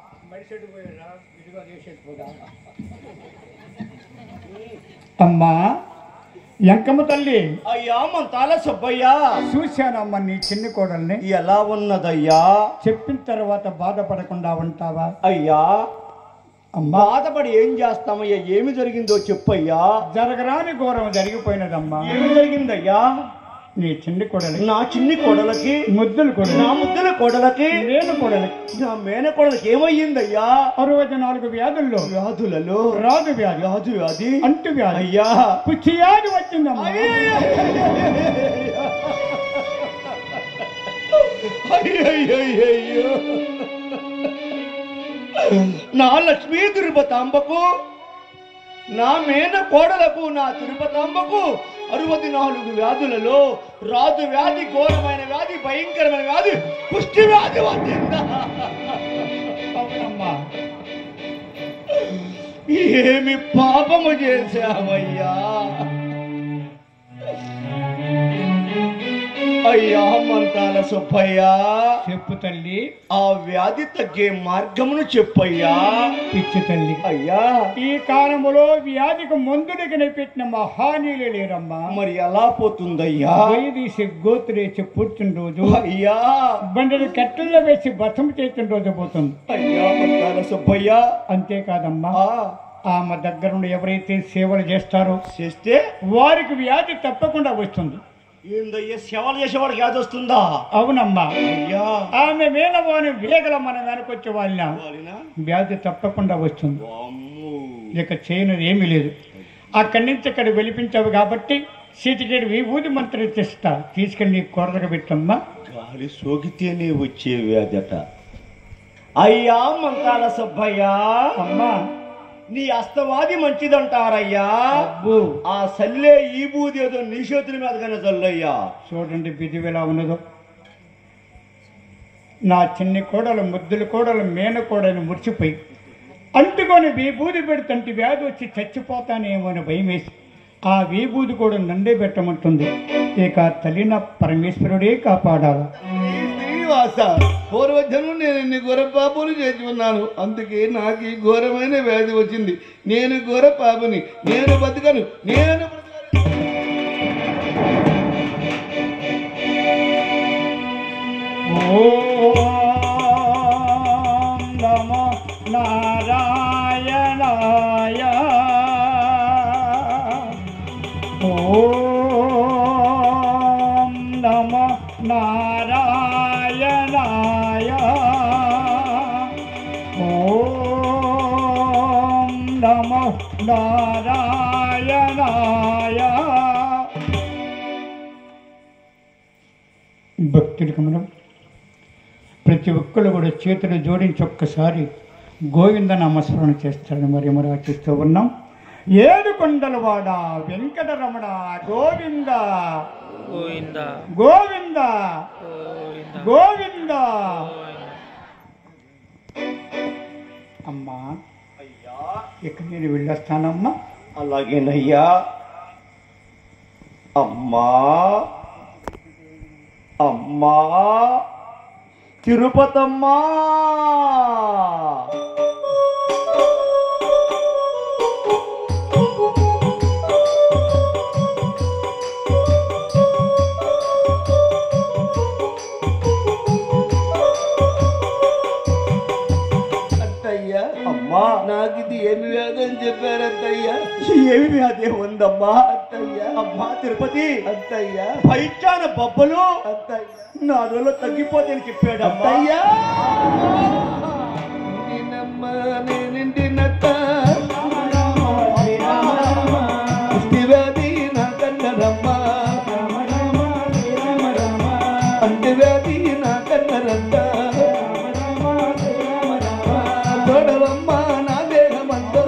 అమ్మా ఎంకమ్మ తల్లి అయ్యా మంతాల సుబ్బయ్యా చూశానమ్మా నీ చిన్ని కోడల్ని ఎలా ఉన్నదయ్యా చెప్పిన తర్వాత బాధపడకుండా ఉంటావా అయ్యా అమ్మా బాధపడి ఏం చేస్తామయ్యా ఏమి జరిగిందో చెప్పయ్యా జరగరాని ఘోరం జరిగిపోయినదమ్మా ఏమి జరిగిందయ్యా నీ చిన్ని కోడలి నా చిన్ని కోడలకి ముద్దులు నా కోడలి ముద్దుల కోడలకి నేను కోడలి నా మేన కోడలకి ఏమయ్యిందయ్యా అరవై నాలుగు వ్యాధుల్లో వ్యాధులలో రాదు వ్యాధి వ్యాధు వ్యాధి అంటు వ్యాధి అయ్యా పుచ్చి వ్యాధి వచ్చిందమ్మా అయ్యయ్యయ్యయ్యో. నా లక్ష్మీ తిరుపతాంబకు నా మేన కోడలకు నా తిరుపతాంబకు అరవది నాలుగు వ్యాధులలో రాజు వ్యాధి ఘోరమైన వ్యాధి భయంకరమైన వ్యాధి పుష్టి వ్యాధి వచ్చిందా అవునమ్మా ఏమి పాపము చేశామయ్యా అయ్యా మంతాల సుబ్బయ్యా చెప్పు తల్లి ఆ వ్యాధి తగ్గే మార్గమును చెప్పయ్యా పిచ్చి తల్లి అయ్యా ఈ కాలములో వ్యాధికి మందుడికి పెట్టిన మహానీయులు లేరమ్మా మరి ఎలా పోతుందయ్యా తీసి గోతులేసి పుట్టిన రోజు అయ్యా బండలు కట్టెల్లో వేసి బతం చేసిన రోజు పోతుంది అయ్యా మంతాల సుబ్బయ్యా అంతేకాదమ్మా ఆ, ఆమె దగ్గర నుండి ఎవరైతే సేవలు చేస్తారో చేస్తే వారికి వ్యాధి తప్పకుండా వస్తుంది ఏందయ్యా సేవలు చేసేవాడికి వ్యాధి వస్తుందా అవునమ్మా అయ్యా ఆమె వేలవాని వేగల మన వెనకొచ్చే వాళ్ళ వాలినా? వ్యాధి తప్పకుండా వస్తుంది వామ్మో. ఇక చేయనిది ఏమీ లేదు అక్కడి నుంచి ఇక్కడ వెలిపించావు కాబట్టి సీటికేడు విభూతి మంత్రి తెస్తా తీసుకెళ్ళి నీ కొరదకు పెట్టమ్మా గాలి సోకితేనే వచ్చే వ్యాధట అయ్యా మంతాల సుబ్బయ్యా అమ్మా నీ అస్తవాది మంచిదంటారయ్యా అబ్బు ఆ సల్లే ఈ బూది ఏదో నీ చేతుల మీదగానే చల్లయ్యా చూడండి బిజు ఎలా ఉన్నదో నా చిన్ని కోడలు ముద్దుల కోడలు మేన కోడలు మురిచిపోయి అంటుకొని విభూది పెడుతుంటే వ్యాధి వచ్చి చచ్చిపోతానేమో అని భయం వేసి ఆ విభూది కూడా నండే పెట్టమంటుంది ఇక తల్లిన పరమేశ్వరుడే కాపాడాలి ఈ శ్రీనివాస పూర్వజన్మ నేను ఇన్ని ఘోర పాపులు చేసి ఉన్నాను అందుకే నాకు ఈ ఘోరమైన వ్యాధి వచ్చింది నేను ఘోర పాపుని నేను బతకను నేను బ్రతకను. ఓం నమో నారాయణాయ ఓం నమో నారాయణాయ ఓం నమో నారాయణాయ భక్తుడికి మనం ప్రతి ఒక్కరు కూడా చేతులు జోడించి ఒక్కసారి గోవింద నామస్మరణ చేస్తారని మరి మరి ఆచిస్తూ ఉన్నాం ఏడు కొండలవాడ వెంకటరమణ గోవింద గోవింద గోవింద గోవింద అమ్మా ఇక నేను వెళ్ళొస్తానమ్మా అలాగేనయ్యా అమ్మా అమ్మా తిరుపతమ్మా అత్తయ్యా అమ్మా నాకు ఇది ఏమి వ్యాధి అని చెప్పారు అత్తయ్యా ఏమి వ్యాధి ఉందమ్మా అత్తయ్యా అమ్మా తిరుపతి అత్తయ్యా పైచాన బొబ్బలు అత్తయ్యా నా రోజులో తగ్గిపోతే అని చెప్పాడు అత్తయ్యా నిన్నమ్మ నేనింటి నత్త పుష్టివ్యాధి నా కన్నరమ్మ అంటువ్యాధి నా కన్నరంత తోడవమ్మ నా దేహమంతో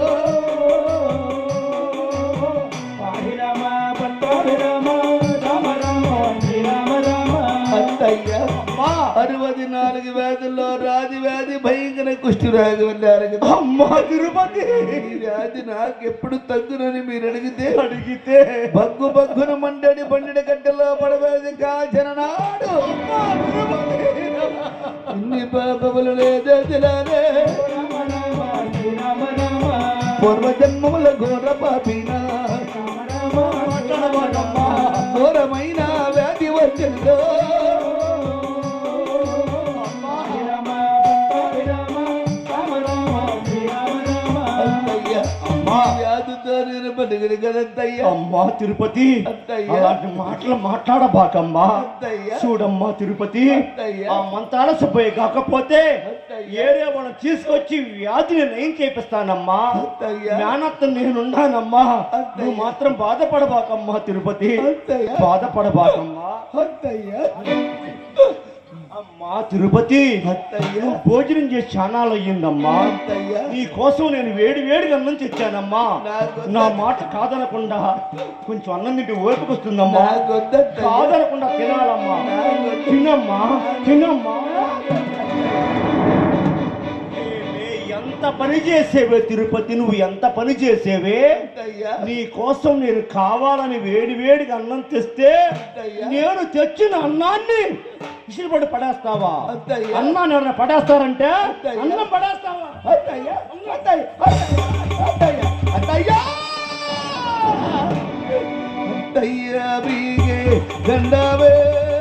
అత్తయ్య అరవది నాలుగు వ్యాధుల్లో రాజు వ్యాధి భయంకర కుష్టి వ్యాధి వెళ్ళారు కదా అమ్మా తిరుపతి ఈ వ్యాధి నాకు ఎప్పుడు తగ్గునని మీరు అడిగితే అడిగితే బగ్గు బగ్గున మండడి బండడి గడ్డలో పడవేది కాచిన నాడు ఇన్ని పాపములు లేదో తెలియలే పూర్వజన్మముల ఘోర పాపిన ఘోరమైన వ్యాధి వచ్చిందో అత్తయ్య అమ్మా వ్యాధితో నేను బతికిన కదత్తయ్య అమ్మా తిరుపతి అత్తయ్య. అలాంటి మాటలు మాట్లాడబాకమ్మా అత్తయ్య. చూడమ్మా తిరుపతి అత్తయ్య. ఆ మంత్రాల సుబ్బయ్య కాకపోతే అత్తయ్య. ఏరే వాళ్ళని తీసుకొచ్చి వ్యాధిని నయం చేపిస్తానమ్మా అత్తయ్య. మేనత్త నేనున్నానమ్మా అత్తయ్య. నువ్వు మాత్రం బాధపడబాకమ్మా తిరుపతి అత్తయ్య. బాధపడబాకమ్మా అత్తయ్య అమ్మా తిరుపతి అత్తయ్య భోజనం చేసి చానాలు అయ్యిందమ్మా అత్తయ్య నీ కోసం నేను వేడి వేడిగా అన్నం తెచ్చానమ్మా నాకు నా మాట కాదనకుండా కొంచెం అన్నం తింటే ఓపికొస్తుందమ్మా నాకొద్దత్తయ్య కాదనకుండా తినాలమ్మా తినమ్మా తినమ్మా ఏమే, ఎంత పని చేసేవే తిరుపతి నువ్వు ఎంత పని చేసేవే అత్తయ్య నీ కోసం నేను కావాలని వేడి వేడిగా అన్నం తెస్తే అత్తయ్య. నేను తెచ్చిన అన్నాన్ని విసిరిపడి పడేస్తావా అత్తయ్య. అన్నాన్ని ఎవరైనా పడేస్తారంటే అత్తయ్య. అన్నం పడేస్తావా అత్తయ్య అత్తయ్య అత్తయ్య అత్తయ్య అత్తయ్య బీగే దండవే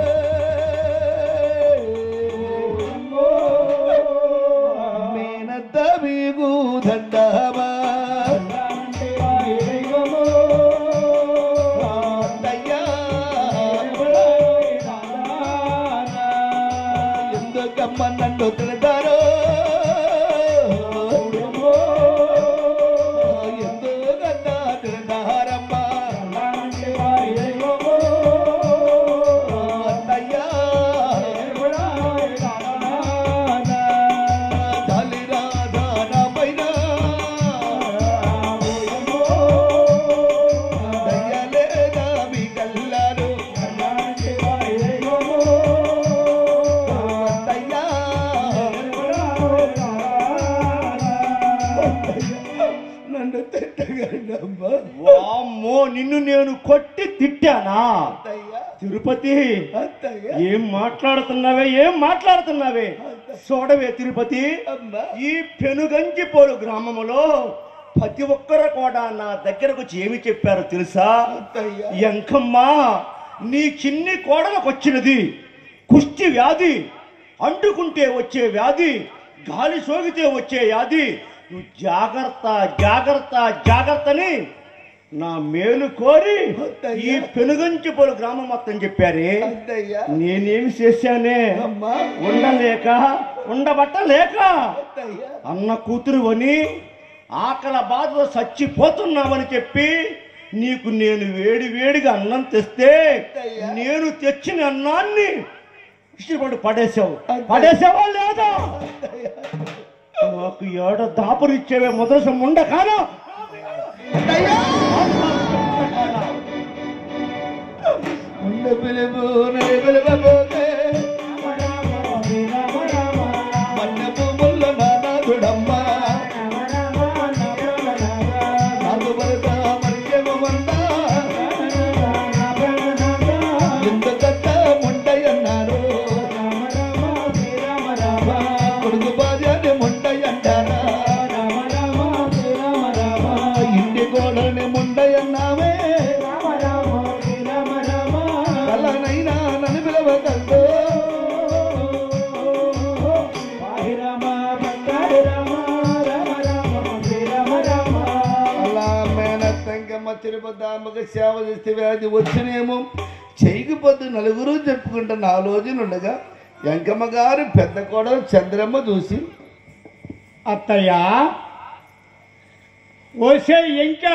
మేనత్త బీగు దండవా ఎందుకమ్మ నన్ను తిడతారో ఎందుకన్నా తిడతారమ్మా అత్తయ్యా తల్లిరాధా నా పైన దయ్యలేదా మీ కల్లారు అత్తయ్యా నన్ను తిట్టగండమ్మా వామ్మో నిన్ను నేను కొట్టి తిట్టానా అత్తయ్యా తిరుపతి అత్తయ్య ఏం మాట్లాడుతున్నావే ఏం మాట్లాడుతున్నావే చూడవే తిరుపతి అమ్మా ఈ పెనుగంజిపోలు గ్రామములో ప్రతి ఒక్కరు కూడా నా దగ్గరకు వచ్చి ఏమి చెప్పారో తెలుసా అత్తయ్య ఎంకమ్మా నీ చిన్ని కోడలకు వచ్చినది కుష్టి వ్యాధి అంటుకుంటే వచ్చే వ్యాధి గాలి సోకితే వచ్చే వ్యాధి నువ్వు జాగ్రత్త జాగ్రత్త జాగ్రత్తని నా మేలు కోరి ఈ పెనుగంచిపోలు గ్రామం మొత్తం చెప్పారే అత్తయ్య నేనేమి చేశానే అమ్మా ఉండలేక ఉండబట్టలేక అత్తయ్య అన్న కూతురు అని ఆకల బాధలో చచ్చిపోతున్నామని చెప్పి నీకు నేను వేడి వేడిగా అన్నం తెస్తే నేను తెచ్చిన అన్నాన్ని ఇష్టపడి పడేసావు పడేసావా లేదా నాకు ఏడ దాపురు ఇచ్చేవే మొదలసం ఉండ కాను ఉండ పిలుపు నడి పిలువబోతే మన్నపు ముల్ల నానాథుడమ్మ నాకు భరత మరిచేమన్నా ఎందుకంత ముండయన్నారు కొడుకు భార్యని ముండయంటారా ఇంటి గోడని ముండయన్నావే కలనైనా నన్ను పిలవగలదు తిరుపతి సేవ చేస్తే వ్యాధి వచ్చినేమో చేయకపోతే నలుగురు చెప్పుకుంటే నాలుగు రోజులు ఉండగా వెంకమ్మ గారు పెద్ద కోడలు చంద్రమ్మ చూసి అత్తయ్య ఓసే ఇంకా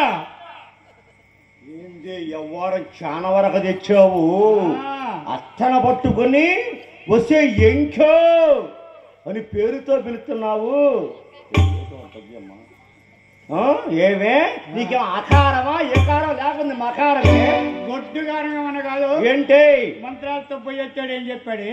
ఏంది ఎవ్వరం చాలా వరకు తెచ్చావు ఆ. అత్తన పట్టుకొని వస్తే ఎంకో అని పేరుతో పిలుస్తున్నావు ఆ, ఏమే నీకేం అకారమా ఏకారం లేకుండా మకారమే గొడ్డు కారణం కాదు ఏంటి మంత్రాలతో పోయి వచ్చాడు ఏం చెప్పాడు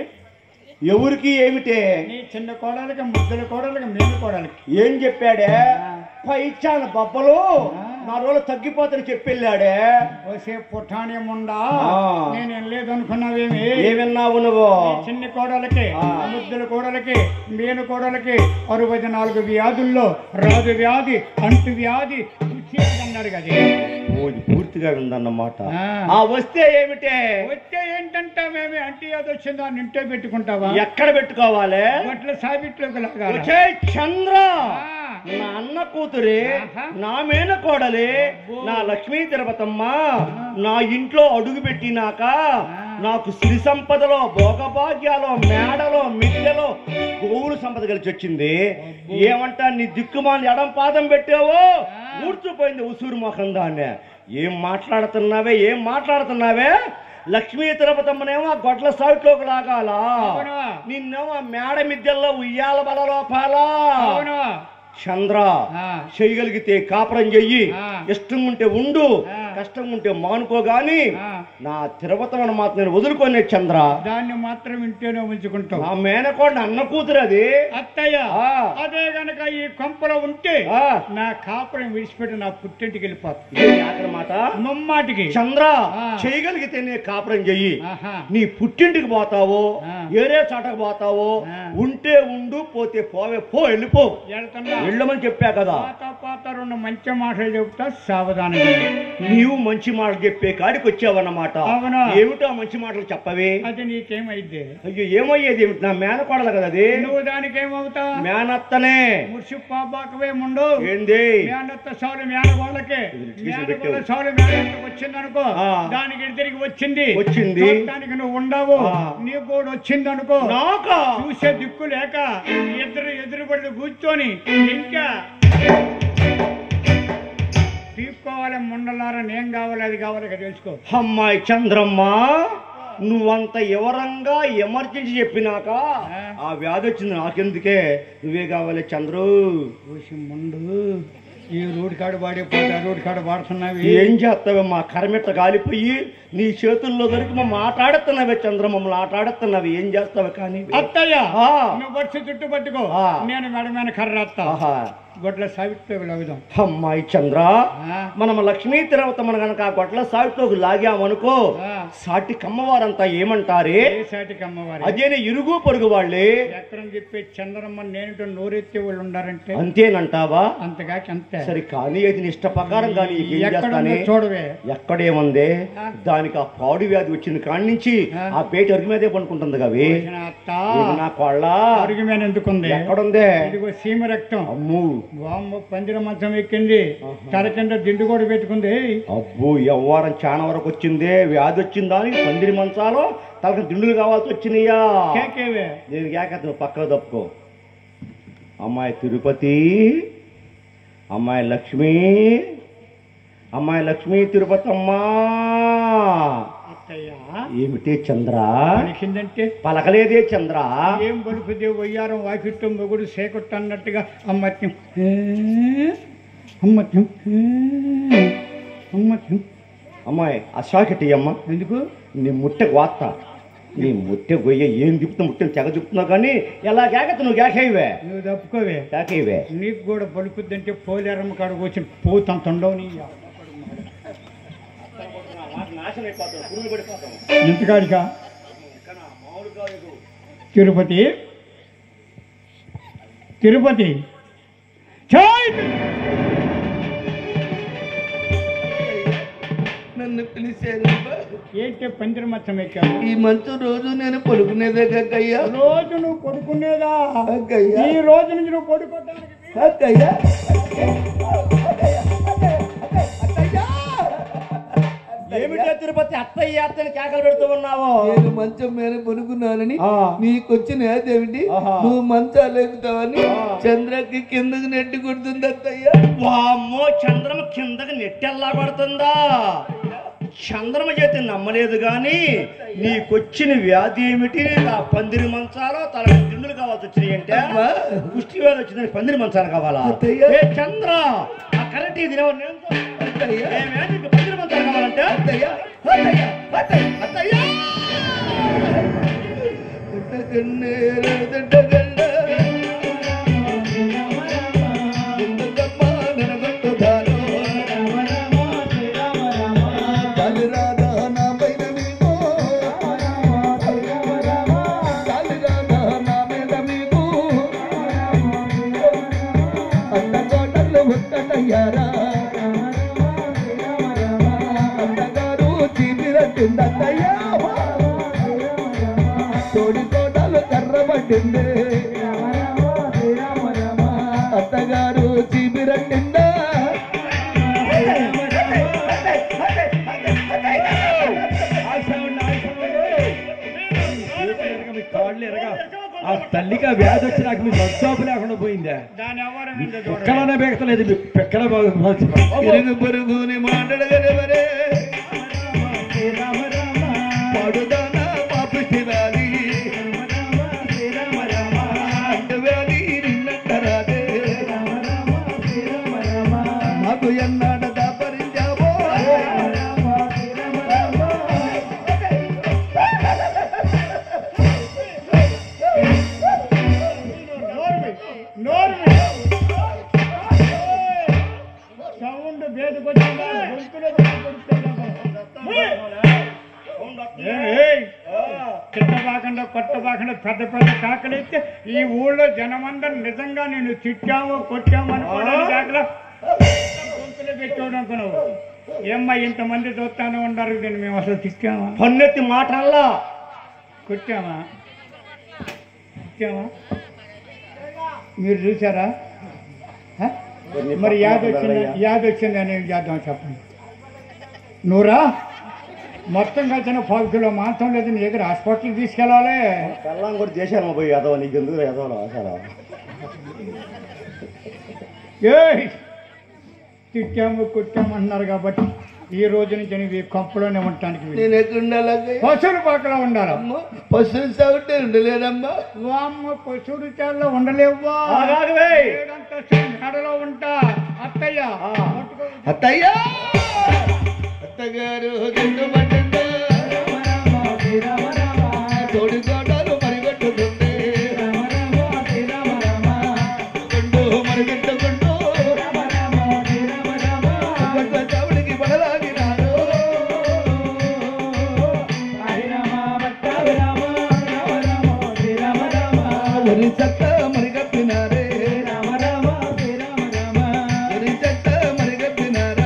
ఎవరికి ఏమిటే నీ చిన్న కోడలకి ముద్దుల కోడలకి మేలు కోడలకి ఏం చెప్పాడే పైచ్చాను బొబ్బలు నా రోజులు తగ్గిపోతాను చెప్పెళ్ళాడే ఓసే పుఠాని ముండా ఆ. నేను వెళ్ళలేదు అనుకున్నావేమి ఏమిన్నావు నువ్వు చిన్న కోడలకి ఆ. ముద్దుల కోడలకి మేలు కోడలకి అరవై నాలుగు వ్యాధుల్లో రాజు వ్యాధి అంటు వ్యాధి వచ్చేది అన్నాడు కదా ఓ, ఇది పూర్తిగా ఉందన్నమాట ఆ. ఆ వస్తే ఏమిటే వచ్చే ఏంటంటావేమి అంటు వ్యాధి వచ్చిందా నింటే పెట్టుకుంటావా ఎక్కడ పెట్టుకోవాలి బట్ల సాబిట్లోకి లాగా వచ్చే చంద్ర ఆ. నా అన్న కూతురి ఆహా. నా మేన కోడలి నా లక్ష్మీ తిరుపతమ్మ నా ఇంట్లో అడుగు పెట్టినాక నాకు సిరి సంపదలో భోగభాగ్యాలో మేడలో మిద్దెలో గోవులు సంపద కలిసి వచ్చింది ఏమంటా నీ దిక్కుమాలి ఎడం పాదం పెట్టావో ఊడ్చిపోయింది ఉసూరు మొఖం దాన్ని ఏం మాట్లాడుతున్నావే ఏం మాట్లాడుతున్నావే లక్ష్మీ తిరుపతమ్మనేమో ఆ గొడ్ల సైట్లోకి లాగాలా అవును. నిన్నేమో ఆ మేడ మిద్దెల్లో ఉయ్యాల బల లోపాలా అవును చంద్ర ఆ. చేయగలిగితే కాపురం చెయ్యి ఆ. ఇష్టం ఉంటే ఉండు ఆ. కష్టం ఉంటే మానుకో గాని ఆ. నా తిరుపతమని మాత్రం నేను వదులుకోనే చంద్ర దాన్ని మాత్రం ఇంటేనే ఉంచుకుంటాం నా మేనకోండ అన్న కూతురు అది అత్తయ్య ఆ. అదే గనక ఈ కొంపలో ఉంటే ఆ. నా కాపురం విడిచిపెట్టి నా పుట్టింటికి వెళ్ళిపోతా ఇదే ఆఖరి మాట ముమ్మాటికి చంద్ర ఆ. చేయగలిగితే నీ కాపురం చెయ్యి ఆహా. నీ పుట్టింటికి పోతావో ఆ. ఏరే చాటకు పోతావో ఆ. ఉంటే ఉండు పోతే పోవే పో వెళ్ళిపో వెళ్తున్నా వెళ్ళమని చెప్పా కదా పాత పాత రెండు మంచి మాటలు చెబుతా సావధానంగా నీవు మంచి మాటలు చెప్పే కాడికి వచ్చావన్నమాట అవునా? ఏమిటో ఆ మంచి మాటలు చెప్పవే అది నీకేమైద్ది అయ్యో ఏమయ్యేది ఏమిటి నా మేనకోడలు కదా అది నువ్వు దానికి ఏమవుతా మేనత్తనే ముర్షి పాబాకవే ముండు ఏంది మేనత్త సౌలు మేనగోళ్ళకి ఇది తీసి మేనగోళ్ళ పెట్టావు. సౌలు మేనత్తకు వచ్చింది అనుకో ఆ. దానికి తిరిగి వచ్చింది వచ్చింది. చూడటానికి నువ్వు ఉండవు ఆ. నీ కూడా వచ్చింది అనుకో నాకా చూసే దిక్కు లేక ఇద్దరు ఎదురుబడి కూర్చొని ఇంకా తీసుకోవాలి ముండలారని ఏం కావాలి అది కావాలి ఇక తెలుసుకో అమ్మాయి చంద్రమ్మ నువ్వంత వివరంగా ఎమర్జెన్సీ చెప్పినాక ఆ వ్యాధి వచ్చింది నాకెందుకే నువ్వే కావాలి చంద్రు చూసి ముందు ఈ రోడ్ కాడ పాడిపోతే రోడ్ కాడ పాడుతున్నావి ఏం చేస్తావే మా కరమిట్ట గాలిపోయి నీ చేతుల్లో దొరికి మా మాట్లాడుతున్నావే చంద్ర మమ్మల్ని ఆటాడుతున్నావి ఏం చేస్తావే కానీ అత్తయ్య ఆ. నువ్వు వచ్చి చుట్టు పట్టుకో ఆ. నేను మెడమైన కర్రేస్తా ఆహా గొడ్ల సావిత్తో లగుదాం అమ్మాయి చంద్ర ఆ. మనం లక్ష్మీ తిరవత మన గనక ఆ గొట్ల సాటిలోకి లాగామనుకో ఆ. సాటి కమ్మవారంతా ఏమంటారే ఏ సాటికి అమ్మవారి అదేనే ఇరుగు పొరుగు వాళ్ళే ఎక్కడ చెప్పి చంద్రమ్మ నేనుటో నోరెత్తే వాళ్ళు ఉండారంటే అంతేనంటావా అంతగా అంతే సరే కానీ అది నీ ఇష్ట ప్రకారం కానీ నీకు ఏం ఎక్కడ చేస్తానే ఉందో చూడవే ఎక్కడేముంది దానికి ఆ పాడు వ్యాధి వచ్చింది కాడి నుంచి ఆ. ఆ పేట అరుగు మీదే పనుకుంటుంది కవి పోసిన అత్త ఇది నా కోళ్ళ అరుగు మీద ఎందుకుంది ఎక్కడుంది ఇదిగో సీమ రక్తం అమ్ము వామ్మ పందిర మంచం ఎక్కింది తల కింద దిండు కూడా పెట్టుకుంది అబ్బో ఎవ్వరం చాలా వరకు వచ్చింది వ్యాధి వచ్చిందా అని పందిరి మంచాలో తలకు దిండులు కావాల్సి వచ్చినాయా కేకేవే నేను కేక నువ్వు పక్కకు తప్పుకో అమ్మాయి తిరుపతి అమ్మాయి లక్ష్మి అమ్మాయి లక్ష్మి తిరుపతి అమ్మా అత్తయ్య ఏమిటి చంద్ర పలికిందంటే పలకలేదే చంద్ర ఏం బలుపుదే వయ్యారం వాకిట్టు మొగుడు సేకొట్టు అన్నట్టుగా అమ్మత్యం ఏ? అమ్మత్యం ఏ? అమ్మత్యం అమ్మాయి ఆ షాకెట్ అమ్మ ఎందుకు నీ ముట్టె వార్త నీ ముట్టె గొయ్య ఏం తిప్పుతా ముట్టెని తెగ చెప్తున్నావు కానీ ఎలా కేకత నువ్వు కేకయ్యవే నువ్వు తప్పుకోవే కేకయ్యవే నీకు కూడా పలుకుద్దంటే పోలేరమ్మ కాడ వచ్చి పోతంత ఉండవు నీ ఎంతకాడికా తిరుపతి తిరుపతి ఛాయ్! నన్ను పిలిచారు ఏంటి పందిరి మచ్చం ఎక్కావు ఈ మంచు రోజు నేను పడుకునేదే కక్కయ్యా రోజు నువ్వు పడుకునేదా అక్కయ్యా ఈ రోజు నుంచి నువ్వు పడుకోవడానికి అక్కయ్యా తిరుపతి అత్తయ్య అత్తని కేకలు పెడుతూ ఉన్నావు నేను మంచం మీద పనుకున్నానని ఆ. నీకొచ్చిన ఏదేమిటి ఆహా. నువ్వు మంచాలు ఎక్కుతావని చంద్రకి కిందకి నెట్టి కొడుతుంది అత్తయ్య వామ్మో చంద్రమ కిందకి నెట్టెల్లా పడుతుందా చంద్రమ చేతి నమ్మలేదు గాని నీకొచ్చిన వ్యాధి ఏమిటి ఆ పందిరి మంచాలో తల తిండులు కావాల్సి వచ్చినాయి అంటే అమ్మా. కుష్టి వ్యాధి వచ్చిందని పందిరి మంచాలు కావాలా అత్తయ్య. ఏ చంద్ర ఆ కరెంట్ ఇది నేను చూస్తాను. అత్తయ్య ఏమే నీకు పందిరి మంచాలు కావాలంటే అత్తయ్య అత్తయ్య అత్తయ్య అత్తయ్య పుట్టగన్నేరు దిడ్డగల్ల. ఎందుకమ్మా ననగొట్టుదాను? కాలిరాదా నా పైన మీకు? కాలిరాదా నా మీద మీకు? అడ్డగోడలు ఒక్కటయ్యారా అత్తగారు చీపిరట్టిందయ్యా తోడి కోటలు కర్రబట్టింది అత్తగారు చీపిరట్టిందా మీ కాళ్ళు ఎరగా ఆ తల్లికి ఆ వ్యాధి వచ్చి నాకు మీ సొంతాపు లేకుండా పోయిందా దాని ఎవరు మీద చూడండి ఎక్కడనే బెగతలేదు మీ ఎక్కడ ఇరుగు పొరుగుని మాట్లాడగలవరే పాడుదానా పాపిరాలి అంటవేలి నిన్నట్టరాదే మాకు ఎన్నాడ దాపరించావో నోరు సౌండ్ వేదికొచ్చిందా గొంతులో చిట్టబాకుండా కొట్టబాకుండా పెద్ద పెద్ద కాకలైతే ఈ ఊళ్ళో జనమందరూ నిజంగా నేను తిట్టాము కొట్టాము అనుకోవడానికి కాకలా గొంతులో పెట్టాడు అనుకున్నావు ఏమ్మా ఇంతమంది చూస్తానే ఉన్నారు దీన్ని మేము అసలు తిట్టామా పన్నెత్తి మాటల్లా కొట్టామా కొట్టామా మీరు చూసారా హ? మరి యాద్ వచ్చింది యాద్ వచ్చింది అని ఏం చేద్దాం చెప్పండి నూరా మొత్తం కలిసిన పావు కిలో మాంసం లేదు నీ దగ్గర హాస్పిటల్కి తీసుకెళ్ళాలి పెళ్ళం కూడా చేశాను పోయి ఎదవ నీకు ఎందుకు ఎదవలో అసలు ఏయ్ తిట్టాము కొట్టాము అంటున్నారు కాబట్టి ఈ రోజు నుంచి నీవు ఈ కంపలోనే ఉండటానికి వీలు. నేను ఎక్కడుండాలి పశువుల పాకలో ఉండాలి పశువులు సాగుంటే ఉండలేదమ్మా వామ్మ పశువుల చాల్లో ఉండలేవా ఆగాగవే. ఏడంతస్తుల మేడలో ఉంటా అత్తయ్య పట్టుకో. అత్తయ్యా అత్తగారు జండు పట్టిందా తోడి కోటలు మరిగొట్టుకుంటే గుండు మరిగెట్టుకుంటూ గొడ్ల చావుడికి పడలాగినారు వరి చెత్త మరిగప్పినారే వరి చెత్త మరిగప్పినారా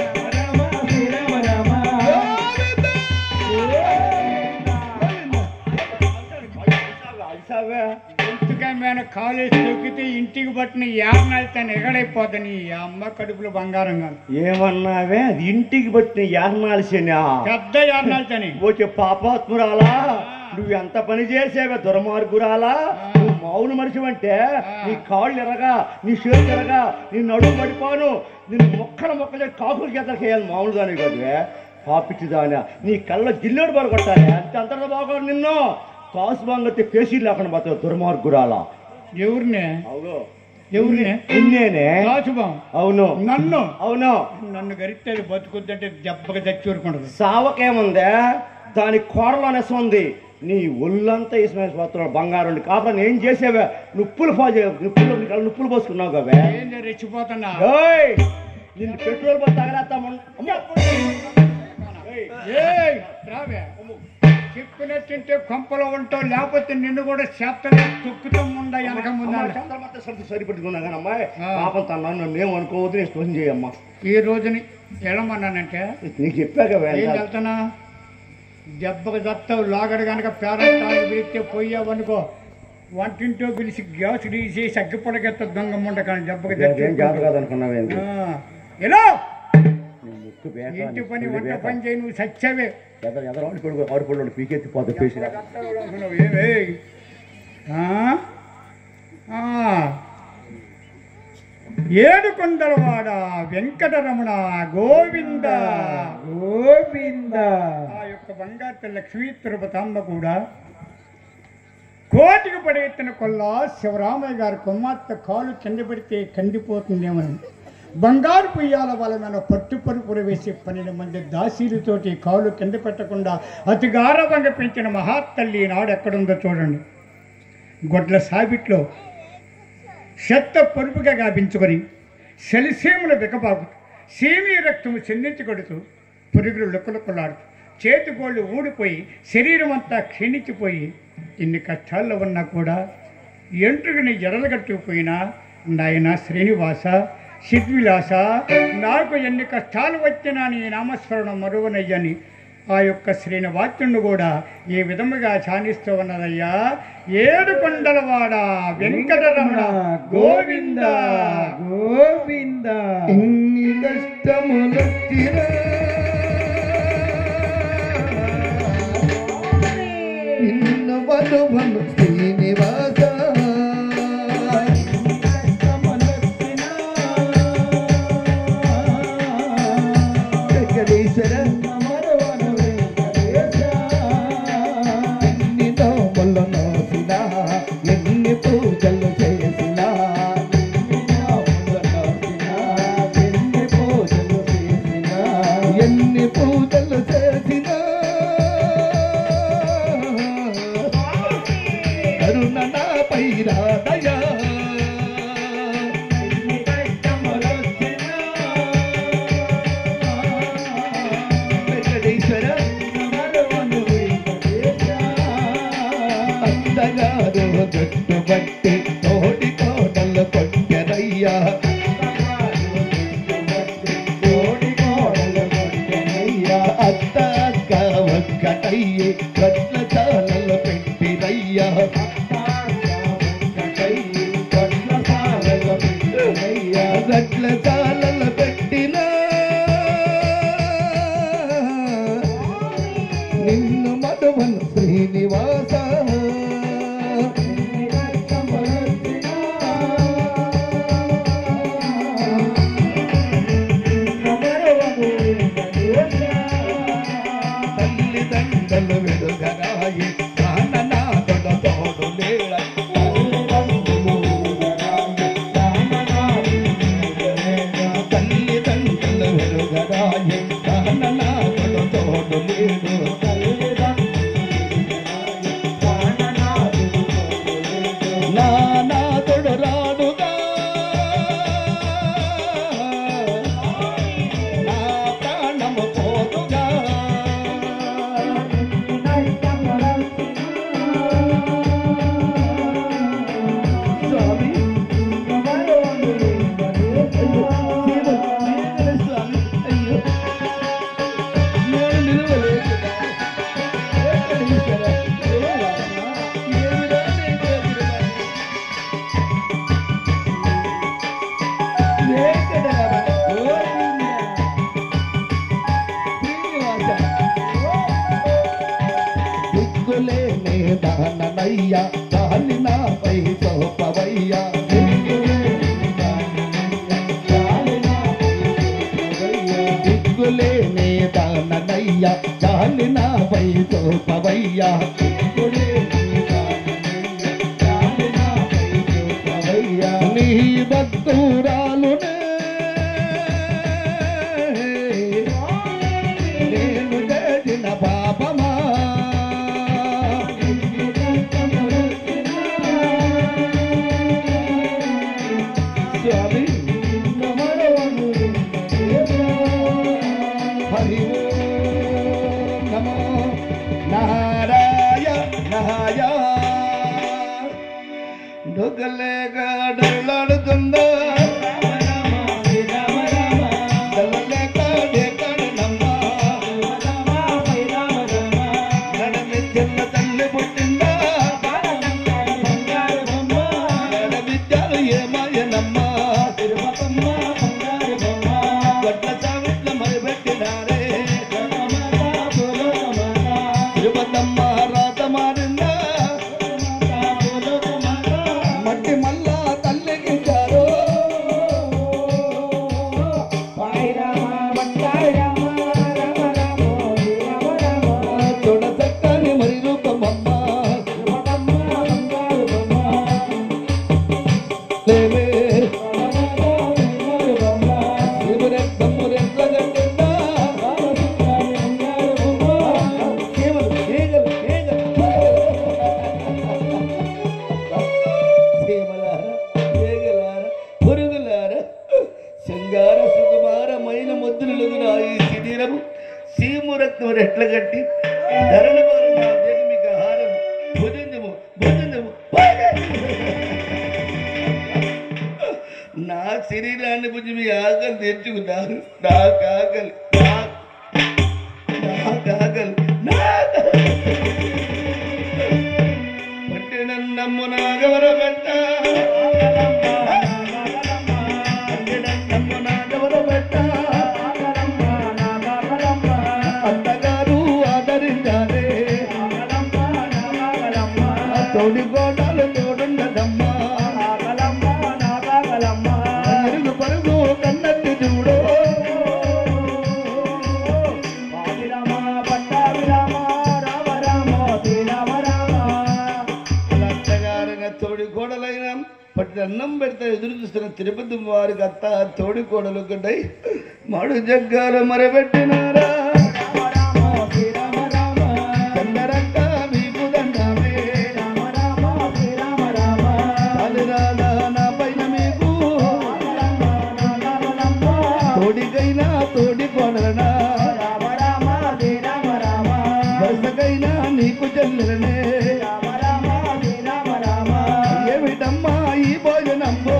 పుస్తకం మీద కాలేజ్ తొక్కితే ఇంటికి పట్టిన యారణాలు ఎగడైపోతాను ఈ అమ్మ కడుపులో బంగారం కాదు ఏమన్నావే అది ఇంటికి పట్టిన యారణాల్సినా పెద్ద యారణాలు తని ఓకే పాపాత్మురాలా నువ్వు ఎంత పని చేసావే దుర్మార్గురాలా నువ్వు మౌన మనిషి అంటే నీ కాళ్ళు ఎరగా నీ చేతులు ఎరగా నీ నడుము పడిపోను నేను మొక్కల మొక్కలే కాకులు చేతలు చేయాలి మామూలు దాని కదే పాపిచ్చిదానా నీ కళ్ళ జిల్లేడు పడి కొట్టాలి అంత అంతటా బాగా నిన్ను కాసు బాంగతే పేసీ లేకుండా పోతావు దుర్మార్గురాలా ఎవరిని అవును ఎవరిని నిన్నేనే కాచుబాం అవును నన్ను అవును నన్ను గరిస్తే అది బతుకుద్దంటే దెబ్బకి దచ్చి ఊరుకుంటది సావకేముందే దాని కోరలోనే ఉంది నీ ఒళ్ళంతా ఇస్మాయిల్ పోతున్నాడు బంగారం ఉండి కాపురం ఏం చేసావే నుప్పులు పా నుప్పులు నీ కళ్ళు నుప్పులు పోసుకున్నావు కవే ఏంది రెచ్చిపోతున్నా ఏయ్! నిన్ను పెట్రోల్ పోసి తగలేస్తా ఏయ్, రావే చెప్పినట్టుంటే కొంపలో ఉంటావు లేకపోతే నిన్ను కూడా చేస్తలే తొక్కుతూ ఉండ వెనక ముందు సరిపెట్టుకున్నా కానీ అమ్మాయి ఆ. పాపం తన నన్ను ఏం అనుకోవద్దు నేను స్టోన్ చేయమ్మా ఈ రోజుని వెళ్ళమన్నానంటే నీకు చెప్పాక ఏం వెళ్తానా దెబ్బకు చస్తావు లాగడు కనుక పేరంటానికి పిలిస్తే పోయావనుకో వంటింటో పిలిచి గ్యాస్ తీసేసి అగ్గిపొడకెత్త దొంగ ముండ కానీ దెబ్బకి ఏం జాత చచ్చి కాదనుకున్నావేంటి ఎలా ముక్కు బేట ఇంటి పని ముక్కు వంట బేట. పని చేయి నువ్వు సచ్చవే ఎదర ఎదర ఆడి పడుకో ఆడి పళ్ళు పీకెత్తిపోతే పేసి ఏమే ఆ? ఆ. ఏడుకొండలవాడ వెంకటరమణ గోవింద గోవింద ఆ యొక్క బంగారు లక్ష్మీ తిరుపతాంబ కూడా కోటికి పడెత్తిన కొల్ల శివరామయ్య గారి కుమార్తె కాలు కింద పెడితే కందిపోతుందేమని బంగారు పుయ్యాల వాళ్ళ మీద పట్టు పరుపులు వేసి పన్నెండు మంది దాసీలతోటి కాలు కింద పెట్టకుండా అతి గారవంగా పెంచిన మహాతల్లి నాడు ఎక్కడుందో చూడండి గొడ్ల సాబిట్లో చెత్త పొరుపుగా గాపించుకొని సెలిసీముల బికబాకు సీమీ రక్తము చెందించగొడుతూ పురుగులు లుక్కలుక్కలాడుతూ చేతి గోళ్ళు ఊడిపోయి శరీరం అంతా క్షీణించిపోయి ఇన్ని కష్టాల్లో ఉన్నా కూడా ఎంట్రుకని ఎర్రగట్టుకుపోయినా నాయన శ్రీనివాస సిద్విలాస నాకు ఎన్ని కష్టాలు వచ్చినా నీ నామస్మరణ మరువనయ్యని ఆ యొక్క శ్రీనివాత్యుడు కూడా ఈ విధముగా చానిస్తూ ఉన్నదయ్యా ఏడు కొండలవాడ వెంకటరమణ గోవింద గోవింద ఎన్ని కష్టములొచ్చినా నిన్ను బలువను శ్రీనివాస వెంకటేశ్వర ఎన్ని నోములు నోసినా ఎన్ని పూజలు చేసినా ఎన్ని పూజలు చేసినా కరుణ నాపై రాదయా వెంకటేశ్వర అందగారు జట్టు బట్టి తోడి కోటలు కొట్టెరయ్యా అత్త అక్క ఒక్కటయ్యి కట్ల చాలలు పెట్టిరయ్యా గట్ల చాలలు పెట్టినా నిన్ను మధువను శ్రీనివాస తల్లిదండ్రులు వెలుగరాయి ప్రాణనాథుడ తోడు లేడ తల్లిదండ్రులు వెలుగరాయి ప్రాణనాథుడు తోడు లేడు నానాథుడు రాడుగా నా ప్రాణము పోదుగా స్వామి స్వామి అయ్యో నేను నిలవలేకున్నా దిక్కులేనే దాననయ్యా దాని నాపై సోపవయ్యా దిక్కులేనే దాననయ్యా దాని నాపై సోపవయ్యా నీ భక్తురాలునే నేను చేసిన పాపమా స్వామి హరి ఓం నమో నారాయణాయ డొగలే గాడలాడుతుందా డొగలే గాడే కడనమ్మా నడమి చిన్న తల్లి పుట్టిందా నడ విద్యలు ఏమాయనమ్మా గట్ల సావిట్ల మరిపెట్టి లేవే శివరక్తమురెట్ల గట్టిందా కేవలం కేగలు కేగలు సేమలారా కేగలారా పురుగులారా శృంగార సుకుమారమైన ముద్దులుగు నా ఈ శరీరము సీమురత్నం రెట్ల గట్టి ధరణ వారు నా జగమిక హారం భుజంజము భుజంజము నా శరీరాన్ని బుద్ధి మీ ఆకలి తెచ్చుకున్నారు నాకు ఆకలి నా- నాకు ఆకలి నాకు పట్టినన్నమ్ము నాగవర పెట్ట పట్టినన్నమ్ము నాగవర పెట్ట అత్తగారు ఆదరించాలే తోడి గోడాలు తోడుండదమ్మా ఎరుగు పరుగు కన్నట్టు చూడు అత్తగారిన తోడి కోడలైన పట్టి అన్నం పెడితే ఎదురు చూస్తున్న తిరుపతి వారికి అత్త తోడి కోడలు ఒకటై మడు జగ్గాలు మరబెట్టినారా చందరక్క మీకు దండమే చాలురాదా నా పైన మీకు తోడికైనా తోడి కోడలనా వరుసకైనా నీకు చెల్లెలనే ఏమిటమ్మా ఈ భోజనంబో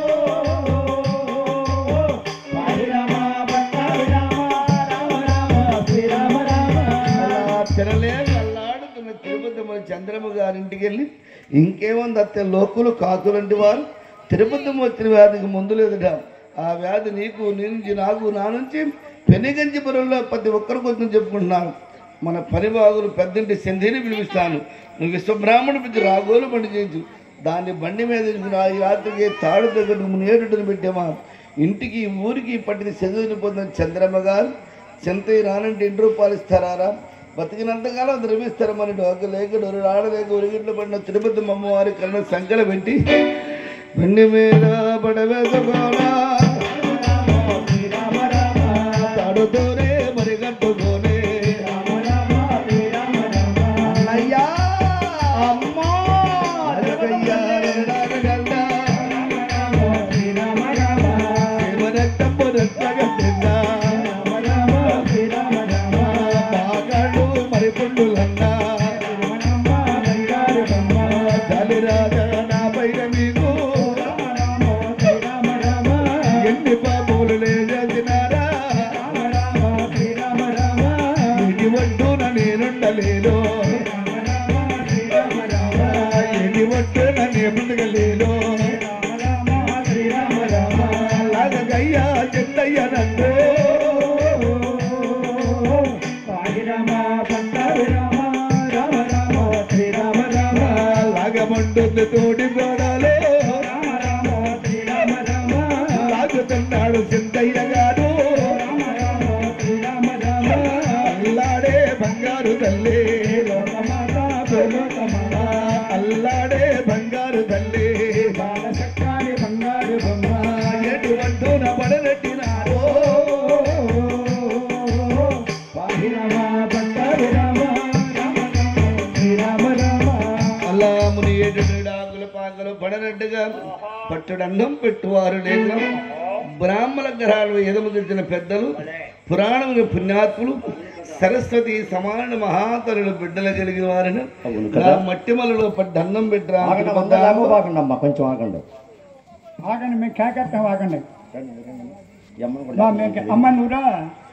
అలా తినలే అల్లాడుతున్న తిరుపతి మన చంద్రమ్మ గారింటికి వెళ్ళి ఇంకేముంది అత్తే లోకులు కాకులంటి వారు తిరుపతి వచ్చిన వ్యాధికి ముందు లేదుట ఆ వ్యాధి నీకు నీ నుంచి నాకు నా నుంచి పెనుగంచిపురంలో ప్రతి ఒక్కరి కోసం చెప్పుకుంటున్నాను మన పరివాగులు పెద్దంటి సంధిని పిలిపిస్తాను నువ్వు విశ్వబ్రాహ్మణు పిచ్చి రాగోలు బండి చేయించు దాన్ని బండి మీద ఎదుర్కొని ఆ రాత్రికి తాడు దగ్గర నేరుడుని పెట్టామా ఇంటికి ఊరికి పట్టిన చదువుని పొందిన చంద్రమ్మ గారు చెంతయ్య రానంటే ఇంటి రూపాయలు ఇస్తారా బతికినంతకాలం ద్రవిస్తారు మన డోక లేక డొరు ఆడలేక ఉరిగిట్లు పడిన తిరుపతి అమ్మవారి కన్న సంఖ్యలు పెట్టి బండి మీద పడవేసుకోనా తాడుతోనే మరి కట్టుకోనే అన్నయ్యా అమ్మా అరగయ్యా రగడగల్లా. శివరక్తపు రక్తగట్టిందా. బాగాడు మరి పుండులన్నా చలిరాజా నా పైన మీకు ఎన్ని పాపులు లేచినారా ఇంటి ఒడ్డున నేనుండలేను ఇంటి ఒడ్డున నే ముందుగలేను లాగయ్యా చెత్తయ్య నన్ను లాగమంటుంది తోడి గోడలో లాగుతున్నాడు సింతయ్య గారు అల్లాడే బంగారు తల్లి అల్లాడే బంగారు తల్లి ఎటువంటి పడనెట్టినారో అల్లా ముని ఏడు డాకుల పాకలు పడనట్టుగా పట్టుడంగం పెట్టువారు లేక బ్రాహ్మణ గ్రహాలు ఎదముదించిన పెద్దలు పురాణములు పుణ్యాత్ములు సరస్వతి సమాన మహాతరులు బిడ్డలు కలిగిన వారిని నా మట్టిమలలో పడ్డ అన్నం ఆగండి వంద పెట్టరా లాభం ఆగండి అమ్మా కొంచెం ఆగండి ఆగండి మేము కేకెత్తాం ఆగండి ఈ అమ్మని కూడా బా, మేము కే- అమ్మ నువ్వురా